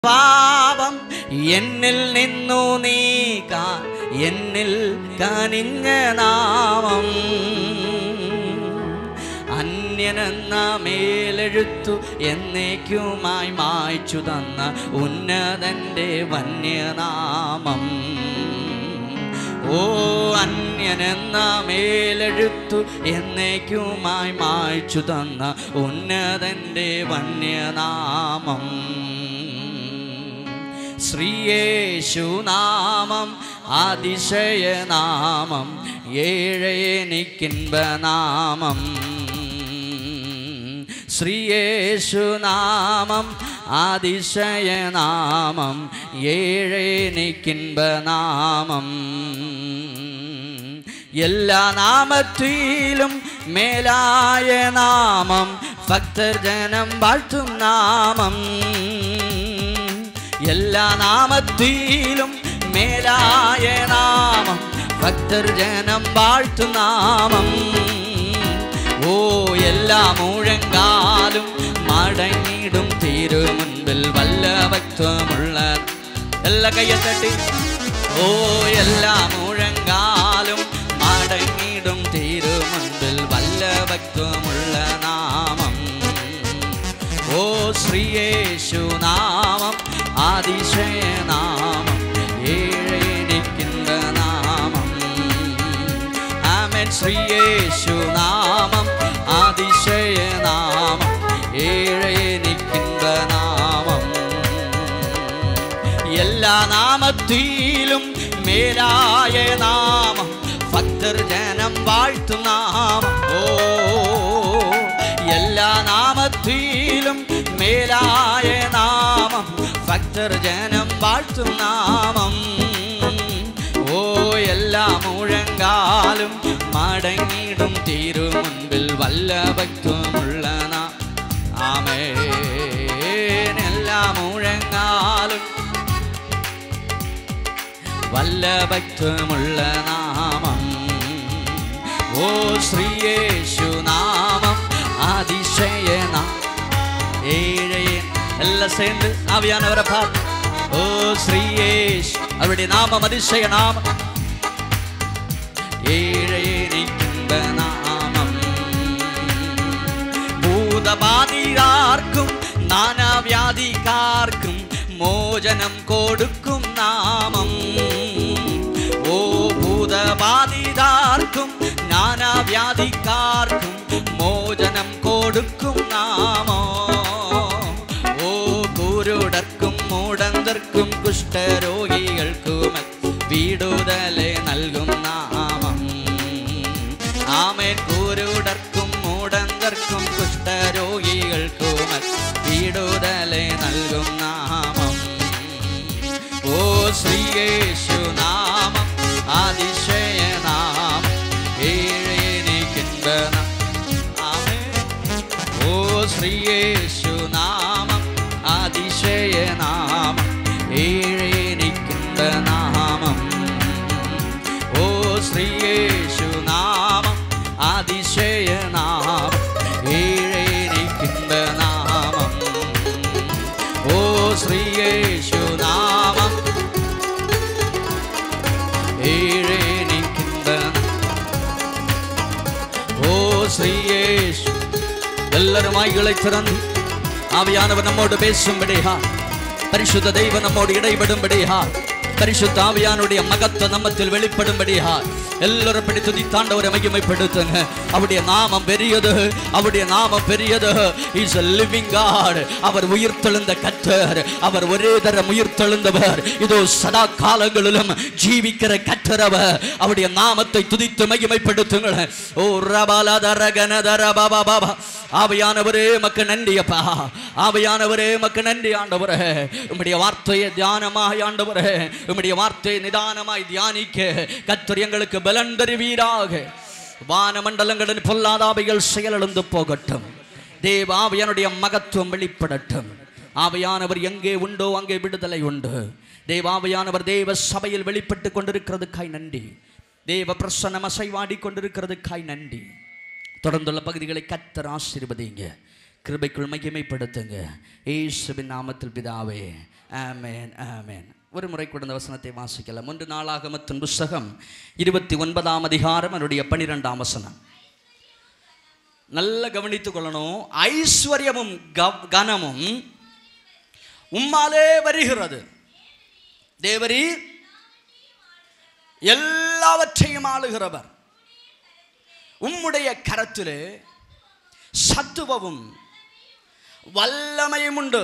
പാപം എന്നിൽ നിന്നു നീക്കാൻ എന്നിൽ കനിഞ്ഞ നാമം അന്യനെന്ന മേലെഴുത്തു എന്നേക്കുമായി മായ്ച്ചു തന്ന ഉന്നതന്റെ വന്യനാമം ഓ അന്യനെന്ന മേലെഴുത്തു എന്നേക്കുമായി മായ്ച്ചു തന്ന ഉന്നതന്റെ വന്യനാമം ശ്രീയേശുനാമം അതിശയനാമം ഏഴേനിക്കിൻപനാമം ശ്രീയേശുനാമം അതിശയനാമം ഏഴേനിക്കിൻപനാമം എല്ലാ നാമത്തിലും മേലായ നാമം ഭക്തജനം വാഴ്ത്തും നാമം എല്ലാ നാമത്തിലും മേലായ നാമം ഭക്തർ ജനം വാഴ്ത്തു നാമം ഓ എല്ലാ മുഴങ്കാലും മടങ്ങിടും തിരുമുൻപിൽ വല്ല ഭക്തമുള്ള എല്ലാ കയ്യത്തട്ടി ഓ എല്ലാ മുഴങ്കാലും മടങ്ങിടും തിരുമുൻപിൽ വല്ല ഭക്തമുള്ള നാമം ഓ ശ്രീയേശു നാമം അതിശയനാമം ഏഴേനിക്കിன்ற നാമം ആമൻ ശ്രീയേശു നാമം അതിശയനാമം ഏഴേനിക്കിன்ற നാമം എല്ലാ നാമത്തിലും മേലായ നാമം ഭക്തർ ജനം വാഴ്ത്തു നാമം ഓ എല്ലാ നാമത്തിലും മേലായ നാമം ഭക്തർ ജനം വാഴ്ത്തും നാമം ഓ എല്ലാ മുഴങ്കാലും മടങ്ങിടും തിരുമുൻപിൽ വല്ല ഭക്തമുള്ള നാം ആമേൻ എല്ലാ മുഴങ്ങാലും വല്ല ഭക്തമുള്ള നാമം ഓ ശ്രീയേശു നാമം அதிசயனா ஏழையன் எல்லாம் சேர்ந்து ஆவியானவரை பார்த்து ஓ ஸ்ரீயேஷ் அவருடைய நாமம் அதிசய நாமம் ஏழையனிக்கின்ற நாமம் ഭൂതബാധിതാർക്കും നാനാവ്യാധിക്കാർക്കും മോചനം കൊടുക്കും നാമം ഓ ഭൂതബാധിതാർക്കും നാനാവ്യാധിക്കാർക്കും മോചനം കൊടുക്കും നാമോ ഓ കുരുടർക്കും മൂടന്തർക്കും കുഷ്ഠരോഗികൾക്കും വീടുതലെ നൽകും നാമം ആമേൻ കുരുടർക്കും മൂടന്തർക്കും കുഷ്ഠരോഗികൾക്കും വീടുതലെ നൽകും നാമം ഓ ശ്രീയേശു നാമം അതിശയനാമം ഏഴേനിക്കിன்ற ആമേൻ ഓ ശ്രീയേശു നാമം അതിശയനാമം ഏഴേനിക്കിன்ற നാമം ഓ ശ്രീയേശു നാമം അതിശയനാമം ഏഴേനിക്കിன்ற നാമം ഓ ശ്രീയേശു നാമം ഏഴേനിക്കിன்ற ഓ ശ്രീയേശു എല്ലാവരും വായികളെ திறந்து ஆவியானவர் நம்மோடு பேசும்படியா பரிசுத்த தெய்வம் நம்மோடு இடைபடும்படியா பரிசுத்த ஆவியானுடைய மகத்துவ நம்மத்தில் வெளிப்படும்படியா எல்லாரும் பிடி துதித்தாண்டவரை மகிமைப்படுத்துங்க அவருடைய நாமம் பெரியது அவருடைய நாமம் பெரியது இஸ் a living God அவர் உயிர்த்தெழுந்த கத்தர் அவர் ஒரே தரம் உயிர்த்தெழுந்தவர் இதோ சதா காலங்களிலும் ஜீவிக்கிற கற்றவர் அவருடைய நாமத்தை துதித்து மகிமைப்படுத்துங்கள் ஓ ரபாலதர கனதர பாபா பாபா ஆவியானவரே மக்கு நன்றி அப்பா ஆவியானவரே மக்கு நன்றி ஆண்டவரே உம்முடைய வார்த்தையை தியானமாய் ஆண்டவரே உம்முடைய வார்த்தையை நிதானமாய் தியானிக்க கத்தர் எங்களுக்கு பலன் தருவீராக வானமண்டலங்களின் பொல்லாதாவைகள் செயலிழந்து போகட்டும் தேவாவியனுடைய மகத்துவம் வெளிப்படட்டும் ஆவியானவர் எங்கே உண்டோ அங்கே விடுதலை உண்டு தேவாவியானவர் தேவ சபையில் வெளிப்பட்டு கொண்டிருக்கிறதுக்காய் நன்றி தேவ பிரசன்னம் அசைவாடி கொண்டிருக்கிறதுக்காய் நன்றி தொடர்ந்துள்ள பகுதிகளை கத்தர் ஆசீர்வதிங்க கிருபைக்குள் மகிமைப்படுத்துங்க இயேசுவின் நாமத்தில் பிதாவே ஆமென் ஆமென் ஒரு முறை கூட இந்த வசனத்தை வாசிக்கலாம் ஒன்று நாளாகமத்தின் புஸ்தகம் இருபத்தி ஒன்பதாம் அதிகாரம் அதனுடைய பனிரெண்டாம் வசனம் நல்ல கவனித்துக் கொள்ளணும் ஐஸ்வர்யமும் கவ- கனமும் உம்மாலே வருகிறது தேவரி எல்லாவற்றையும் ஆளுகிறவர் உம்முடைய கரத்திலே சத்துவமும் வல்லமையும் உண்டு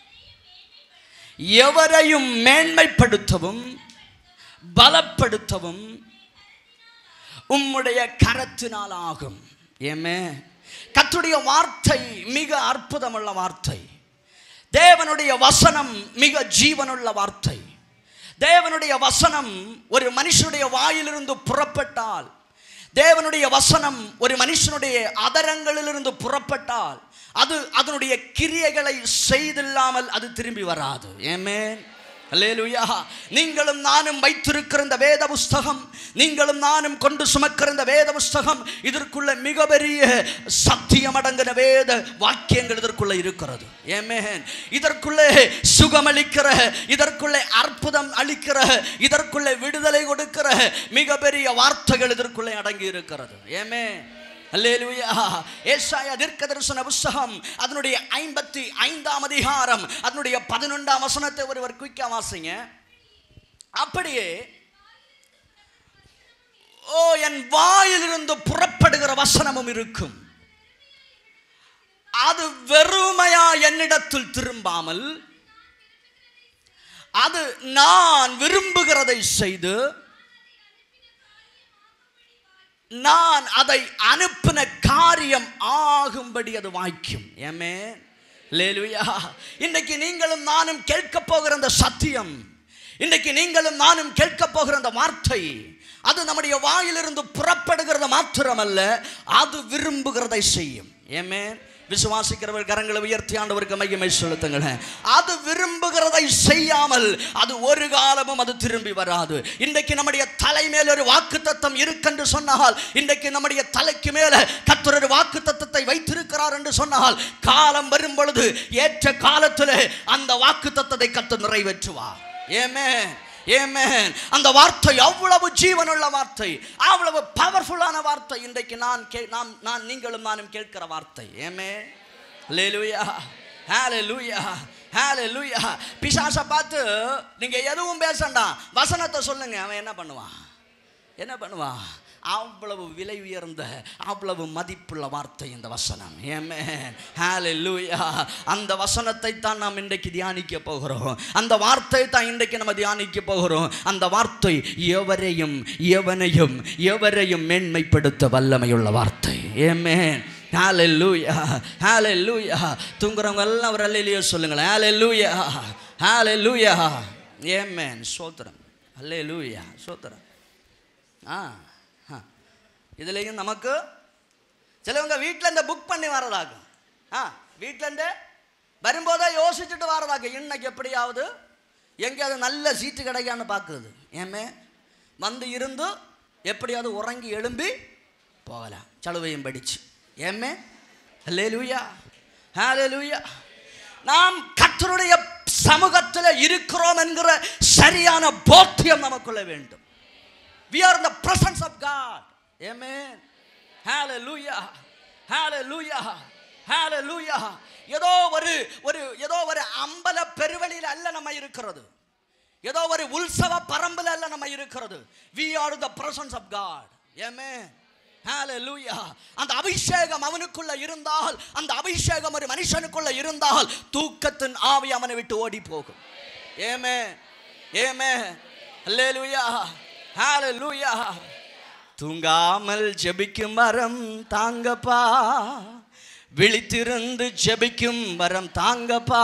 எவரையும் மேன்மைப்படுத்தவும் பலப்படுத்தவும் உம்முடைய கரத்தினால் ஆகும் ஏமே கத்துடைய வார்த்தை மிக அற்புதமுள்ள வார்த்தை தேவனுடைய வசனம் மிக ஜீவனுள்ள வார்த்தை தேவனுடைய வசனம் ஒரு மனுஷனுடைய வாயிலிருந்து புறப்பட்டால் தேவனுடைய வசனம் ஒரு மனுஷனுடைய அதரங்களிலிருந்து புறப்பட்டால் அது அதனுடைய கிரியைகளை செய்தில்லாமல் அது திரும்பி வராது ஏமேன் அல்லேலூயா நீங்களும் நானும் வைத்திருக்கிற இந்த வேத புஸ்தகம் நீங்களும் நானும் கொண்டு சுமக்கிற இந்த வேத புஸ்தகம் இதற்குள்ள மிகப்பெரிய சத்தியம் அடங்கின வேத வாக்கியங்கள் இதற்குள்ள இருக்கிறது ஏமேன் இதற்குள்ளே சுகமளிக்கிற இதற்குள்ளே அற்புதம் அளிக்கிற இதற்குள்ளே விடுதலை கொடுக்கிற மிகப்பெரிய வார்த்தைகள் இதற்குள்ளே அடங்கி இருக்கிறது ஏமே அல்லேலூயா ஏசாயா தீர்க்க தரிசன புஸ்தகம் அதனுடைய ஐம்பத்தி ஐந்தாம் அதிகாரம் அதனுடைய பதினொன்றாம் வசனத்தை ஒருவர் குயிக்கா வாசிங்க அப்படியே ஓ என் வாயிலிருந்து புறப்படுகிற வசனமும் இருக்கும் அது வெறுமையா என்னிடத்தில் திரும்பாமல் அது நான் விரும்புகிறதை செய்து நான் அதை அனுப்பின காரியம் ஆகும்படி அது வாய்க்கும் ஏமே லேலுயா இன்னைக்கு நீங்களும் நானும் கேட்க போகிற அந்த சத்தியம் இன்னைக்கு நீங்களும் நானும் கேட்க போகிற அந்த வார்த்தை அது நம்முடைய வாயிலிருந்து புறப்படுகிறது மாத்திரமல்ல அது விரும்புகிறதை செய்யும் ஏமே விசுவாசிக்கிறவர் கரங்களை உயர்த்தி ஆண்டவருக்கு மையமை செலுத்துங்களேன் அது விரும்புகிறதை செய்யாமல் அது ஒரு காலமும் அது திரும்பி வராது இன்றைக்கு நம்முடைய தலை மேல் ஒரு வாக்கு தத்தம் இருக்கென்று சொன்னால் இன்றைக்கு நம்முடைய தலைக்கு மேல கத்தர் ஒரு வாக்கு தத்தத்தை வைத்திருக்கிறார் என்று சொன்னால் காலம் வரும் பொழுது ஏற்ற காலத்தில் அந்த வாக்கு தத்தத்தை கத்து நிறைவேற்றுவார் ஏமே ஏமேன் அந்த வார்த்தை அவ்வளவு ஜீவனுள்ள வார்த்தை அவ்வளவு பவர்ஃபுல்லான வார்த்தை இன்றைக்கு நான் கே நாம் நான் நீங்களும் நானும் கேட்கிற வார்த்தை ஏமே லேலுயா ஹalleluya ஹalleluya பிசாசை பார்த்து நீங்க எதுவும் பேசண்டாம் வசனத்தை சொல்லுங்க அவன் என்ன பண்ணுவான் என்ன பண்ணுவான் அவ்வளவு விலை உயர்ந்த அவ்வளவு மதிப்புள்ள வார்த்தை இந்த வசனம் ஏமே ஹalleluya அந்த வசனத்தை தான் நாம் இன்றைக்கு தியானிக்க போகிறோம் அந்த வார்த்தை தான் இன்றைக்கு நம்ம தியானிக்க போகிறோம் அந்த வார்த்தை எவரையும் எவனையும் எவரையும் மேன்மைப்படுத்த வல்லமையுள்ள வார்த்தை ஏமே ஹalleluya ஹalleluya தூங்குறவங்க எல்லாம் ஒரு அல்லேலூயா சொல்லுங்களேன் ஹalleluya ஹalleluya ஏமேன் சோத்திரம் ஹalleluya சோத்திரம் ஆ ஆ. இதுலேயும் நமக்கு சிலவங்க வீட்டில் இந்த புக் பண்ணி வரதாகும் ஆ வீட்டிலேருந்து வரும்போதே யோசிச்சுட்டு வரதாகும் இன்னைக்கு எப்படியாவது எங்கேயாவது நல்ல சீட்டு கிடைக்கான்னு பார்க்குறது ஏமே வந்து இருந்து எப்படியாவது உறங்கி எழும்பி போகலாம் சலுவையும் படிச்சு ஏமே ஹலே லூயா ஹலே லூயா நாம் கர்த்தருடைய சமூகத்தில் இருக்கிறோம் என்கிற சரியான போத்தியம் நமக்குள்ள வேண்டும் We are in the presence of God. Amen. Hallelujah. Hallelujah. Hallelujah. ஏதோ ஒரு ஒரு ஏதோ ஒரு அம்பல பெருவெளியில் அல்ல நம்ம இருக்கிறது ஏதோ ஒரு உற்சவ பரம்புல அல்ல நம்ம இருக்கிறது we are the presence of god amen Hallelujah. அந்த அபிஷேகம் அவனுக்குள்ள இருந்தால் அந்த அபிஷேகம் ஒரு மனுஷனுக்குள்ள இருந்தால் தூக்கத்தின் ஆவி அவனை விட்டு ஓடி போகும் ஏமே ஏமே அல்லேலூயா ஹalleluya தூங்காமல் ஜெபிக்கும் மரம் தாங்கப்பா விழித்திருந்து ஜெபிக்கும் மரம் தாங்கப்பா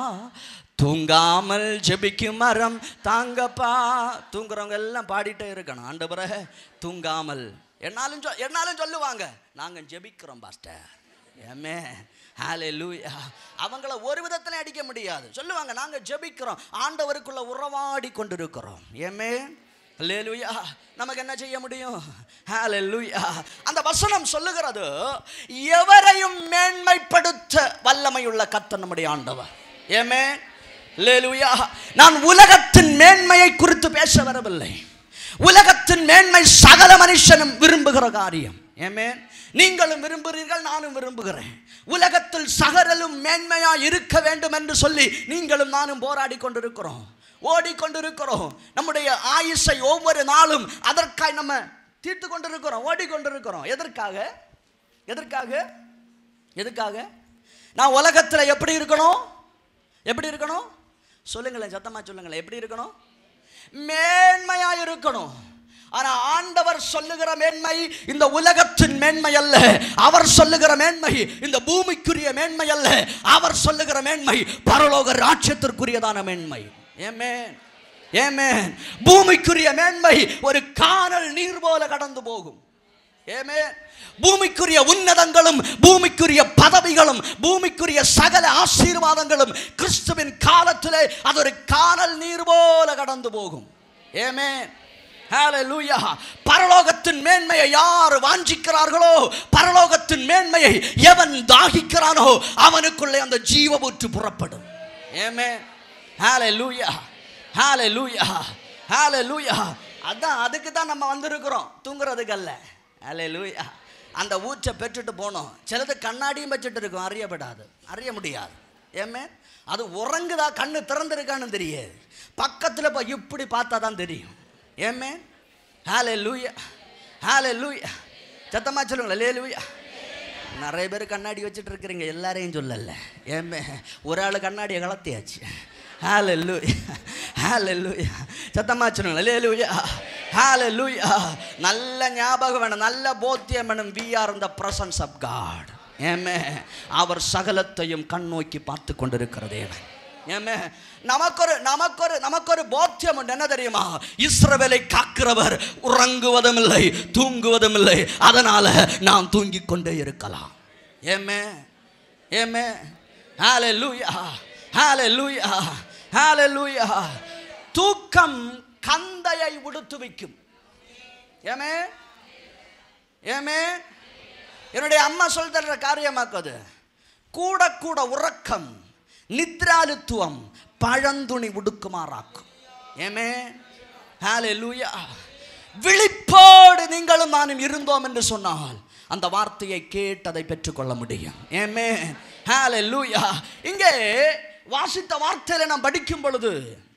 தூங்காமல் ஜெபிக்கும் மரம் தாங்கப்பா தூங்குறவங்க எல்லாம் பாடிட்டே இருக்கணும் ஆண்டவரே தூங்காமல் என்னாலும் சொ என்னாலும் சொல்லுவாங்க நாங்கள் ஜெபிக்கிறோம் பாஸ்டர் ஏமே ஹாலே லூயா அவங்கள ஒரு விதத்தில் அடிக்க முடியாது சொல்லுவாங்க நாங்கள் ஜெபிக்கிறோம் ஆண்டவருக்குள்ள உறவாடி கொண்டிருக்கிறோம் ஏமே அல்லேலூயா நமக்கு என்ன செய்ய முடியும் ஹalleluya அந்த வசனம் சொல்லுகிறது எவரையும் மேன்மைப்படுத்த வல்லமையுள்ள கர்த்தர் நம்முடைய ஆண்டவர் ஏமே அல்லேலூயா நான் உலகத்தின் மேன்மையை குறித்து பேச வரவில்லை உலகத்தின் மேன்மை சகல மனுஷனும் விரும்புகிற காரியம் ஏமே நீங்களும் விரும்புகிறீர்கள் நானும் விரும்புகிறேன் உலகத்தில் சகரலும் மேன்மையா இருக்க வேண்டும் என்று சொல்லி நீங்களும் நானும் போராடி கொண்டிருக்கிறோம் ஓடிக்கொண்டிருக்கிறோம் நம்முடைய ஆயுசை ஒவ்வொரு நாளும் அதற்காய் நம்ம தீர்த்து கொண்டிருக்கிறோம் ஓடிக்கொண்டிருக்கிறோம் எதற்காக எதற்காக எதுக்காக நான் உலகத்தில் எப்படி இருக்கணும் எப்படி இருக்கணும் சொல்லுங்களேன் சத்தமா சொல்லுங்களேன் எப்படி இருக்கணும் மேன்மையா இருக்கணும் ஆனா ஆண்டவர் சொல்லுகிற மேன்மை இந்த உலகத்தின் மேன்மை அல்ல அவர் சொல்லுகிற மேன்மை இந்த பூமிக்குரிய மேன்மை அல்ல அவர் சொல்லுகிற மேன்மை பரலோக ராட்சியத்திற்குரியதான மேன்மை ஏமேன் ஏமேன் பூமிக்குரிய மேன்மை ஒரு காணல் நீர் போல கடந்து போகும் ஏமே பூமிக்குரிய உன்னதங்களும் பூமிக்குரிய பதவிகளும் பூமிக்குரிய சகல ஆசீர்வாதங்களும் கிறிஸ்துவின் காலத்திலே அது ஒரு காணல் நீர் போல கடந்து போகும் ஏமே ஹalleluya பரலோகத்தின் மேன்மையை யார் வாஞ்சிக்கிறார்களோ பரலோகத்தின் மேன்மையை எவன் தாகிக்கிறானோ அவனுக்குள்ளே அந்த ஜீவபூற்று புறப்படும் ஏமே ஹalleluya ஹalleluya ஹalleluya அதான் அதுக்கு தான் நம்ம வந்திருக்கிறோம் தூங்குறதுக்கு அல்ல ஹalleluya அந்த ஊற்றை பெற்றுட்டு போனோம் சிலது கண்ணாடியும் வச்சுட்டு இருக்கும் அறியப்படாது அறிய முடியாது ஏமே அது உறங்குதா கண்ணு திறந்திருக்கான்னு தெரியாது பக்கத்தில் போய் இப்படி பார்த்தா தான் தெரியும் ஏமே ஹாலே லூயா ஹாலே லூயா சத்தமாக சொல்லுங்களேன் லே லூயா நிறைய பேர் கண்ணாடி வச்சுட்டு இருக்கிறீங்க எல்லாரையும் சொல்லல ஏமே ஒரு ஆள் கண்ணாடியை கலத்தியாச்சு ஹalleluya ஹalleluya சத்தமா சொல்லுங்க ஹalleluya ஹalleluya நல்ல ஞாபகம் வேணும் நல்ல போத்தியம் வேணும் we are in the presence of god ஏமே அவர் சகலத்தையும் கண் நோக்கி பார்த்து கொண்டிருக்கிற தேவன் ஏமே நமக்கொரு நமக்கொரு நமக்கொரு போத்தியம் உண்டு என்ன தெரியுமா இஸ்ரவேலை காக்கிறவர் உறங்குவதும் இல்லை தூங்குவதும் இல்லை அதனால நாம் தூங்கிக் கொண்டே இருக்கலாம் ஏமே ஏமே ஹalleluya ஹalleluya ஹalleluya தூக்கம் கந்தையை உடுத்துவிக்கும் ஏமே ஏமே என்னுடைய அம்மா சொல் தர்ற காரியமாக்குது கூட கூட உறக்கம் நித்ராலுத்துவம் பழந்துணி உடுக்குமாறாக்கும் ஏமே ஹalleluya விழிப்போடு நீங்களும் நானும் இருந்தோம் என்று சொன்னால் அந்த வார்த்தையை கேட்டு அதை பெற்றுக்கொள்ள முடியும் ஏமே ஹalleluya இங்கே வாசித்த வார்த்தையில நாம் படிக்கும் பொழுது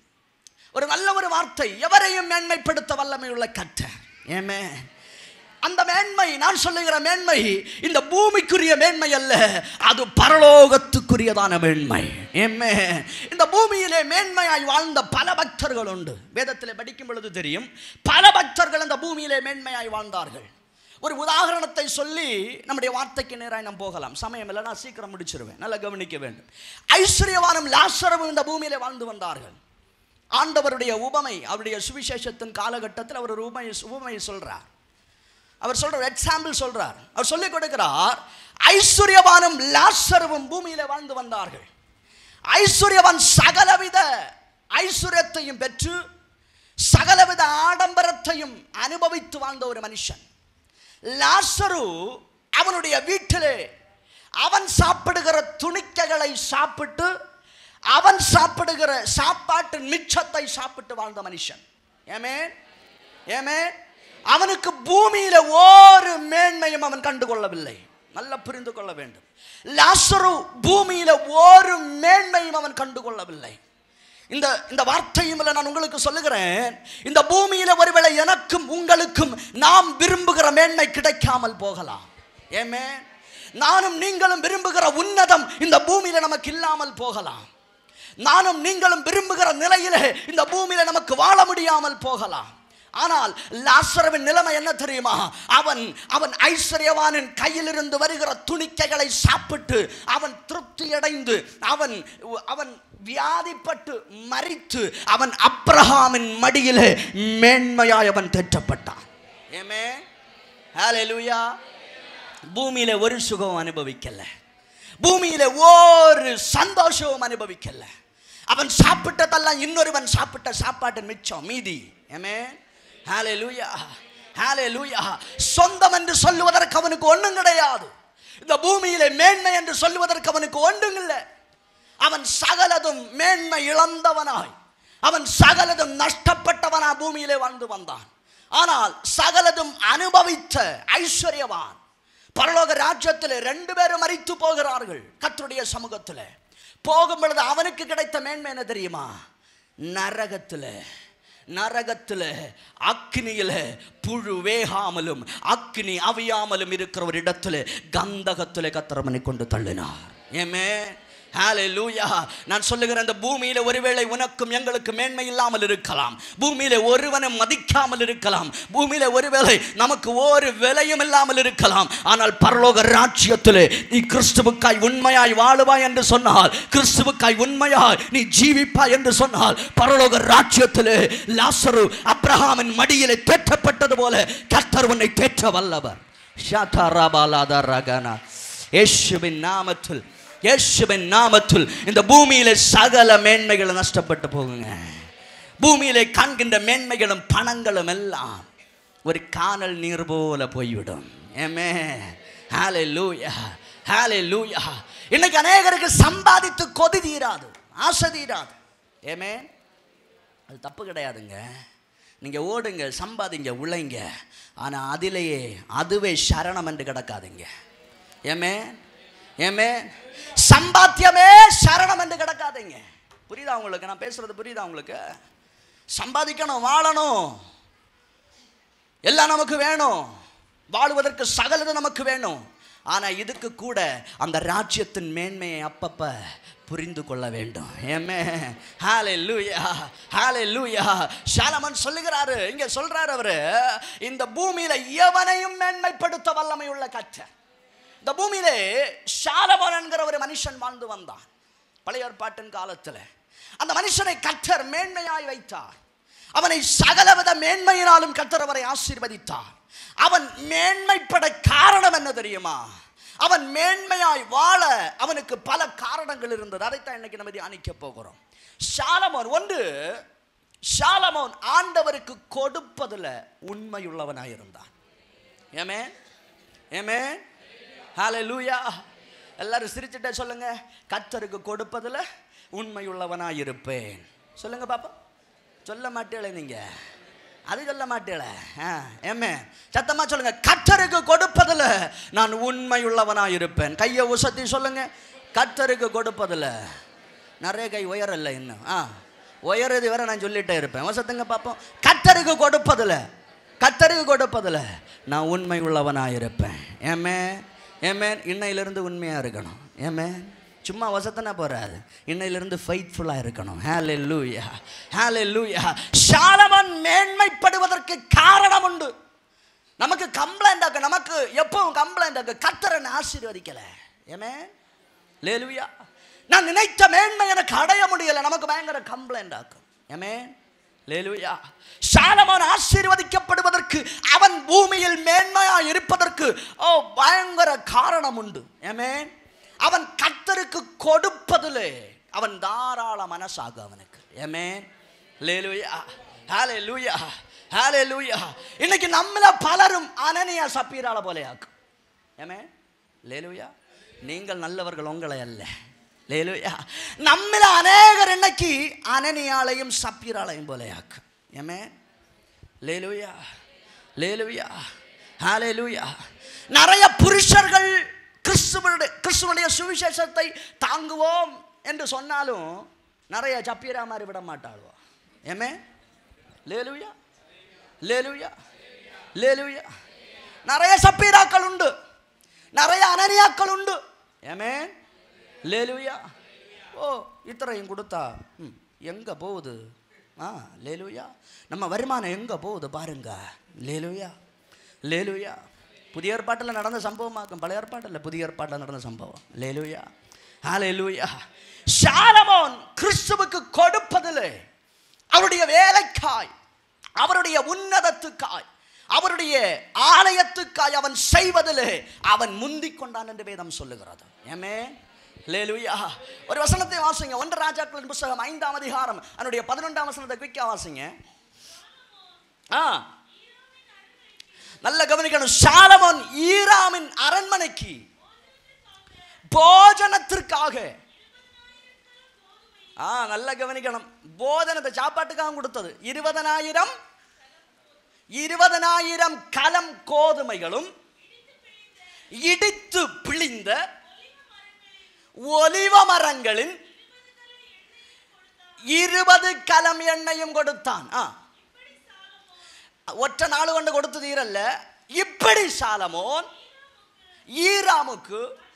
ஒரு நல்ல ஒரு வார்த்தை எவரையும் மேன்மைப்படுத்த வல்லமை உள்ள கர்த்தர் ஏமே அந்த மேன்மை நான் சொல்லுகிற மேன்மை இந்த பூமிக்குரிய மேன்மை அல்ல அது பரலோகத்துக்குரியதான மேன்மை ஏமே இந்த பூமியிலே மேன்மையாய் வாழ்ந்த பல பக்தர்கள் உண்டு வேதத்தில் படிக்கும் பொழுது தெரியும் பல பக்தர்கள் இந்த பூமியிலே மேன்மையாய் வாழ்ந்தார்கள் ஒரு உதாரணத்தை சொல்லி நம்முடைய வார்த்தைக்கு நேராக நாம் போகலாம் சமயம் இல்லை நான் சீக்கிரம் முடிச்சிருவேன் நல்லா கவனிக்க வேண்டும் ஐஸ்வர்யவானும் லாசரவும் இந்த பூமியிலே வாழ்ந்து வந்தார்கள் ஆண்டவருடைய உபமை அவருடைய சுவிசேஷத்தின் காலகட்டத்தில் அவர் ஒரு உபமை உபமையை சொல்றார் அவர் சொல்ற எக்ஸாம்பிள் சொல்றார் அவர் சொல்லிக் கொடுக்கிறார் ஐஸ்வர்யவானும் லாசரவும் பூமியில வாழ்ந்து வந்தார்கள் ஐஸ்வர்யவான் சகலவித ஐஸ்வர்யத்தையும் பெற்று சகலவித ஆடம்பரத்தையும் அனுபவித்து வாழ்ந்த ஒரு மனுஷன் லாசரு அவனுடைய வீட்டிலே அவன் சாப்பிடுகிற துணிக்கைகளை சாப்பிட்டு அவன் சாப்பிடுகிற சாப்பாட்டின் மிச்சத்தை சாப்பிட்டு வாழ்ந்த மனுஷன் ஏமே ஏமே அவனுக்கு பூமியில ஒரு மேன்மையும் அவன் கண்டு கொள்ளவில்லை நல்லா புரிந்து கொள்ள வேண்டும் லாசரு பூமியில ஒரு மேன்மையும் அவன் கண்டு கொள்ளவில்லை இந்த இந்த வார்த்தையும் இல்லை நான் உங்களுக்கு சொல்லுகிறேன் இந்த பூமியில ஒருவேளை எனக்கும் உங்களுக்கும் நாம் விரும்புகிற மேன்மை கிடைக்காமல் போகலாம் ஏமே நானும் நீங்களும் விரும்புகிற உன்னதம் இந்த பூமியில நமக்கு இல்லாமல் போகலாம் நானும் நீங்களும் விரும்புகிற நிலையிலே இந்த பூமியில நமக்கு வாழ முடியாமல் போகலாம் ஆனால் லாசரவின் நிலைமை என்ன தெரியுமா அவன் அவன் ஐஸ்வர்யவானின் கையிலிருந்து வருகிற துணிக்கைகளை சாப்பிட்டு அவன் திருப்தி அடைந்து அவன் அவன் வியாதிப்பட்டு மறித்து அவன் அப்ரஹாமின் மடியிலே மேன்மையாய் அவன் தேற்றப்பட்டான் ஏமே ஹalleluya பூமியில ஒரு சுகம் அனுபவிக்கல பூமியில ஒரு சந்தோஷமும் அனுபவிக்கல அவன் சாப்பிட்டதெல்லாம் இன்னொருவன் சாப்பிட்ட சாப்பாட்டின் மிச்சம் மீதி ஏமே ஹalleluya ஹalleluya சொந்தம் என்று சொல்லுவதற்கு அவனுக்கு ஒண்ணும் கிடையாது இந்த பூமியிலே மேன்மை என்று சொல்லுவதற்கு அவனுக்கு ஒன்றும் இல்லை அவன் சகலதும் மேன்மை இழந்தவனாய் அவன் சகலதும் நஷ்டப்பட்டவனா பூமியிலே வாழ்ந்து வந்தான் ஆனால் சகலதும் அனுபவித்த ஐஸ்வர்யவான் பரலோக ராஜ்யத்தில் ரெண்டு பேரும் மறித்து போகிறார்கள் கர்த்தருடைய சமூகத்தில் போகும் பொழுது அவனுக்கு கிடைத்த மேன்மை என்ன தெரியுமா நரகத்தில் நரகத்தில் அக்னியில் புழு வேகாமலும் அக்னி அவியாமலும் இருக்கிற ஒரு இடத்துல கந்தகத்தில் கத்திரமனை கொண்டு தள்ளினார் ஏமே ஹalleluya நான் சொல்லுகிறேன் அந்த பூமியில ஒருவேளை உனக்கும் எங்களுக்கு மேன்மை இல்லாமல் இருக்கலாம் பூமியில ஒருவனும் மதிக்காமல் இருக்கலாம் பூமியில ஒருவேளை நமக்கு ஒரு விலையும் இல்லாமல் இருக்கலாம் ஆனால் பரலோக ராஜ்யத்திலே நீ கிறிஸ்துவுக்காய் உண்மையாய் வாழுவாய் என்று சொன்னால் கிறிஸ்துவுக்காய் உண்மையாய் நீ ஜீவிப்பாய் என்று சொன்னால் பரலோக ராஜ்யத்திலே லாசரு அப்ரஹாமின் மடியிலே தேற்றப்பட்டது போல கர்த்தர் உன்னை தேற்ற வல்லவர் ஷாதாராபாலாதா ரகனா இயேசுவின் நாமத்தில் இயேசுவின் நாமத்தில் இந்த பூமியிலே சகல மேன்மைகளை நஷ்டப்பட்டு போகுங்க பூமியிலே காண்கின்ற மேன்மைகளும் பணங்களும் எல்லாம் ஒரு காணல் நீர் போல போய்விடும் ஏமே ஹாலே லூயா ஹாலே லூயா இன்னைக்கு அநேகருக்கு சம்பாதித்து கொதி தீராது ஆசை தீராது ஏமே அது தப்பு கிடையாதுங்க நீங்கள் ஓடுங்க சம்பாதிங்க உழைங்க ஆனால் அதிலேயே அதுவே சரணம் என்று கிடக்காதுங்க ஏமே ஏமே சம்பாத்தியமே சரணம் என்று கிடக்காதீங்க புரியுதா உங்களுக்கு நான் பேசுறது புரியுதா உங்களுக்கு சம்பாதிக்கணும் வாழணும் எல்லாம் நமக்கு வேணும் வாழுவதற்கு சகலது நமக்கு வேணும் ஆனா இதுக்கு கூட அந்த ராஜ்யத்தின் மேன்மையை அப்பப்ப புரிந்து கொள்ள வேண்டும் ஏமே ஹாலே லூயா ஹாலே லூயா ஷாலமன் சொல்லுகிறாரு இங்க சொல்றாரு அவரு இந்த பூமியில எவனையும் மேன்மைப்படுத்த வல்லமை உள்ள கற்றர் இந்த பூமியிலே ஷாலமோன் என்கிற ஒரு மனுஷன் வாழ்ந்து வந்தான் பழைய ஏற்பாட்டின் காலத்தில் அந்த மனுஷனை கற்றர் மேன்மையாய் வைத்தார் அவனை சகலவித மேன்மையினாலும் கற்றர் அவரை ஆசீர்வதித்தார் அவன் மேன்மைப்பட காரணம் என்ன தெரியுமா அவன் மேன்மையாய் வாழ அவனுக்கு பல காரணங்கள் இருந்தது அதைத்தான் இன்னைக்கு நம்ம தியானிக்க போகிறோம் ஷாலமோன் ஒன்று ஷாலமோன் ஆண்டவருக்கு கொடுப்பதுல உண்மையுள்ளவனாய் இருந்தான் ஏமே ஏமே ஹalleluya எல்லாரும் சிரிச்சுட்டே சொல்லுங்க கத்தருக்கு கொடுப்பதுல உண்மையுள்ளவனாய் இருப்பேன் சொல்லுங்க பாப்பா சொல்ல மாட்டேளே நீங்க அது சொல்ல மாட்டேள ஏமே சத்தமா சொல்லுங்க கத்தருக்கு கொடுப்பதுல நான் உண்மையுள்ளவனாய் இருப்பேன் கையை உசத்தி சொல்லுங்க கத்தருக்கு கொடுப்பதுல நிறைய கை உயரல இன்னும் ஆ உயரது வரை நான் சொல்லிட்டே இருப்பேன் வசத்துங்க பார்ப்போம் கத்தருக்கு கொடுப்பதுல கத்தருக்கு கொடுப்பதுல நான் உண்மை உள்ளவனாக இருப்பேன் ஏமே ஏமே இன்னையிலிருந்து உண்மையாக இருக்கணும் ஏமே சும்மா வசத்தனா போறாது இன்னையிலிருந்து ஃபைட்ஃபுல்லாக இருக்கணும் ஹேலே லூயா ஹேலே லூயா ஷாலமன் மேன்மைப்படுவதற்கு காரணம் உண்டு நமக்கு கம்ப்ளைண்ட் ஆக்க நமக்கு எப்பவும் கம்ப்ளைண்ட் ஆக்க கத்தரன் ஆசீர்வதிக்கல ஏமே லேலுயா நான் நினைத்த மேன்மை எனக்கு அடைய முடியல நமக்கு பயங்கர கம்ப்ளைண்ட் ஆக்கும் ஏமே லேலுயா சாலமோன் ஆசீர்வதிக்கப்படுவதற்கு அவன் பூமியில் மேன்மையா இருப்பதற்கு ஓ பயங்கர காரணம் உண்டு ஏமே அவன் கத்தருக்கு கொடுப்பதிலே அவன் தாராள மனசாக அவனுக்கு ஏமே லேலுயா ஹாலே லூயா ஹாலே லூயா இன்னைக்கு நம்மள பலரும் அனனியா சப்பீரால போலே ஆக்கும் ஏமே லேலுயா நீங்கள் நல்லவர்கள் உங்களை அல்ல லேலுயா நம்மள அநேகர் இன்னைக்கு அனனியாலையும் சப்பீராலையும் போலே ஆக்கும் ஏமே லேலுயா லேலுயா ஹalleluya நிறைய புருஷர்கள் கிறிஸ்துவனுடைய கிறிஸ்துவனுடைய சுவிசேஷத்தை தாங்குவோம் என்று சொன்னாலும் நிறைய சப்பீரா மாதிரி விட மாட்டாளுவோ ஏமே லேலுயா லேலுயா லேலுயா நிறைய சப்பீராக்கள் உண்டு நிறைய அனனியாக்கள் உண்டு ஏமே லேலுயா ஓ இத்தனையும் கொடுத்தா ம் எங்கே போகுது ஆ லேலுயா நம்ம வருமானம் எங்கே போகுது பாருங்க லேலுயா லேலுயா புதிய ஏற்பாட்டில் நடந்த சம்பவமாக்கும் பழைய ஏற்பாட்டில் புதிய ஏற்பாட்டில் நடந்த சம்பவம் லேலுயா ஆ லேலுயா ஷாலமோன் கிறிஸ்துவுக்கு கொடுப்பதில் அவருடைய வேலைக்காய் அவருடைய உன்னதத்துக்காய் அவருடைய ஆலயத்துக்காய் அவன் செய்வதில் அவன் முந்திக் கொண்டான் என்று வேதம் சொல்லுகிறது ஏமே லேலுயா ஒரு வசனத்தை வாசிங்க ஒன்று ராஜாக்களின் புஸ்தகம் ஐந்தாம் அதிகாரம் அதனுடைய பதினொன்றாம் வசனத்தை குயிக்கா வாசிங்க ஆ நல்ல கவனிக்கணும் சாலமோன் ஈராமின் அரண்மனைக்கு போஜனத்திற்காக ஆ நல்ல கவனிக்கணும் போதனத்தை சாப்பாட்டுக்காக கொடுத்தது இருபதனாயிரம் இருபதனாயிரம் கலம் கோதுமைகளும் இடித்து பிழிந்த ஒலிவ மரங்களின் இருபது கலம் எண்ணெயும் கொடுத்தான் ஆ ஒற்ற நாள் கொண்டு கொடுத்து தீரல்ல இப்படி சாலமோன் ஈராமுக்கு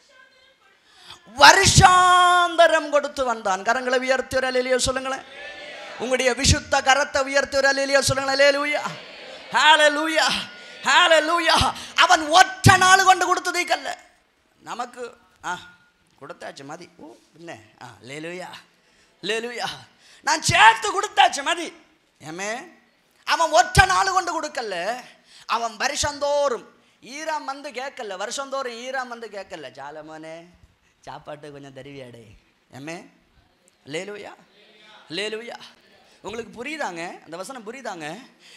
வருஷாந்தரம் கொடுத்து வந்தான் கரங்களை உயர்த்தி ஒரு அலையிலையோ சொல்லுங்களேன் உங்களுடைய விசுத்த கரத்தை உயர்த்தி ஒரு அலையிலையோ சொல்லுங்களேன் லேலூயா ஹalleluya ஹalleluya அவன் ஒற்ற நாள் கொண்டு கொடுத்து தீக்கல்ல நமக்கு ஆ கொடுத்தாச்சு மதி ஓ என்ன ஆ லேலூயா லேலூயா நான் சேர்த்து கொடுத்தாச்சு மதி ஏமே அவன் ஒற்ற நாள் கொண்டு கொடுக்கல அவன் வருஷந்தோறும் ஈராம் வந்து கேட்கல வருஷந்தோறும் ஈராம் வந்து கேட்கல ஜாலமோனே சாப்பாட்டு கொஞ்சம் தருவியாடே ஏமே லேலுயா லேலுயா உங்களுக்கு புரியுதாங்க அந்த வசனம் புரியுதாங்க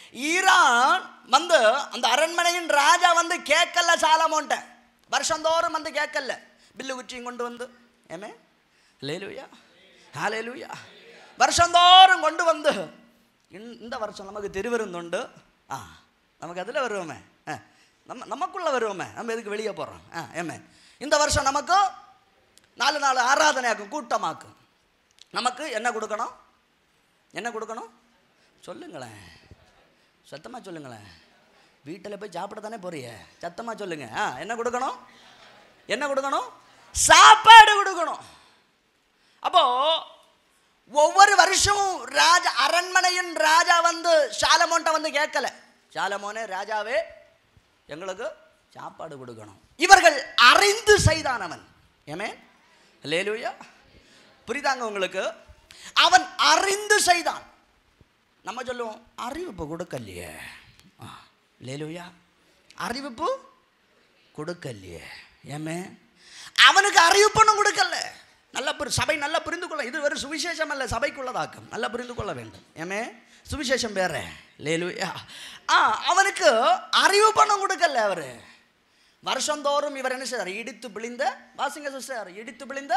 ஈரான் வந்து அந்த அரண்மனையின் ராஜா வந்து கேட்கல சாலமோன்ட்ட வருஷந்தோறும் வந்து கேட்கல பில்லு குச்சியும் கொண்டு வந்து ஏமே லேலுயா ஹாலேலுயா வருஷந்தோறும் கொண்டு வந்து இன்- இந்த வருஷம் நமக்கு திருவிருந்துண்டு ஆ நமக்கு அதில் வருவோமே ஆ, நம்ம நமக்குள்ளே வருவோமே நம்ம எதுக்கு வெளியே போகிறோம் ஆ ஏமே இந்த வருஷம் நமக்கு நாலு நாலு ஆராதனையாக்கும் கூட்டமாக்கும் நமக்கு என்ன கொடுக்கணும் என்ன கொடுக்கணும் சொல்லுங்களேன் சத்தமாக சொல்லுங்களேன் வீட்டில் போய் சாப்பிட தானே போறிய சத்தமாக சொல்லுங்க ஆ என்ன கொடுக்கணும் என்ன கொடுக்கணும் சாப்பாடு கொடுக்கணும் அப்போ ஒவ்வொரு வருஷமும் ராஜ அரண்மனையின் ராஜா வந்து சாலமோன்ட்ட வந்து கேட்கல சாலமோனே ராஜாவே எங்களுக்கு சாப்பாடு கொடுக்கணும் இவர்கள் அறிந்து செய்தானவன் ஏமே லேலுயா புரியுதாங்க உங்களுக்கு அவன் அறிந்து செய்தான் நம்ம சொல்லுவோம் அறிவிப்பு கொடுக்கலையே ஆ, லேலுயா அறிவிப்பு கொடுக்கலையே ஏமே அவனுக்கு அறிவிப்பொண்ணும் கொடுக்கல நல்ல புரி சபை நல்லா புரிந்து கொள்ள இது வெறும் சுவிசேஷம் அல்ல சபைக்குள்ளதாக்கும் நல்லா புரிந்து கொள்ள வேண்டும் ஏமே சுவிசேஷம் வேற லேலுயா ஆ அவனுக்கு அறிவிப்பொண்ணும் கொடுக்கல அவரு வருஷந்தோறும் இவர் என்ன செய்றார் இடித்து பிழிந்த வாசிங்க சிஸ்டர் இடித்து பிழிந்த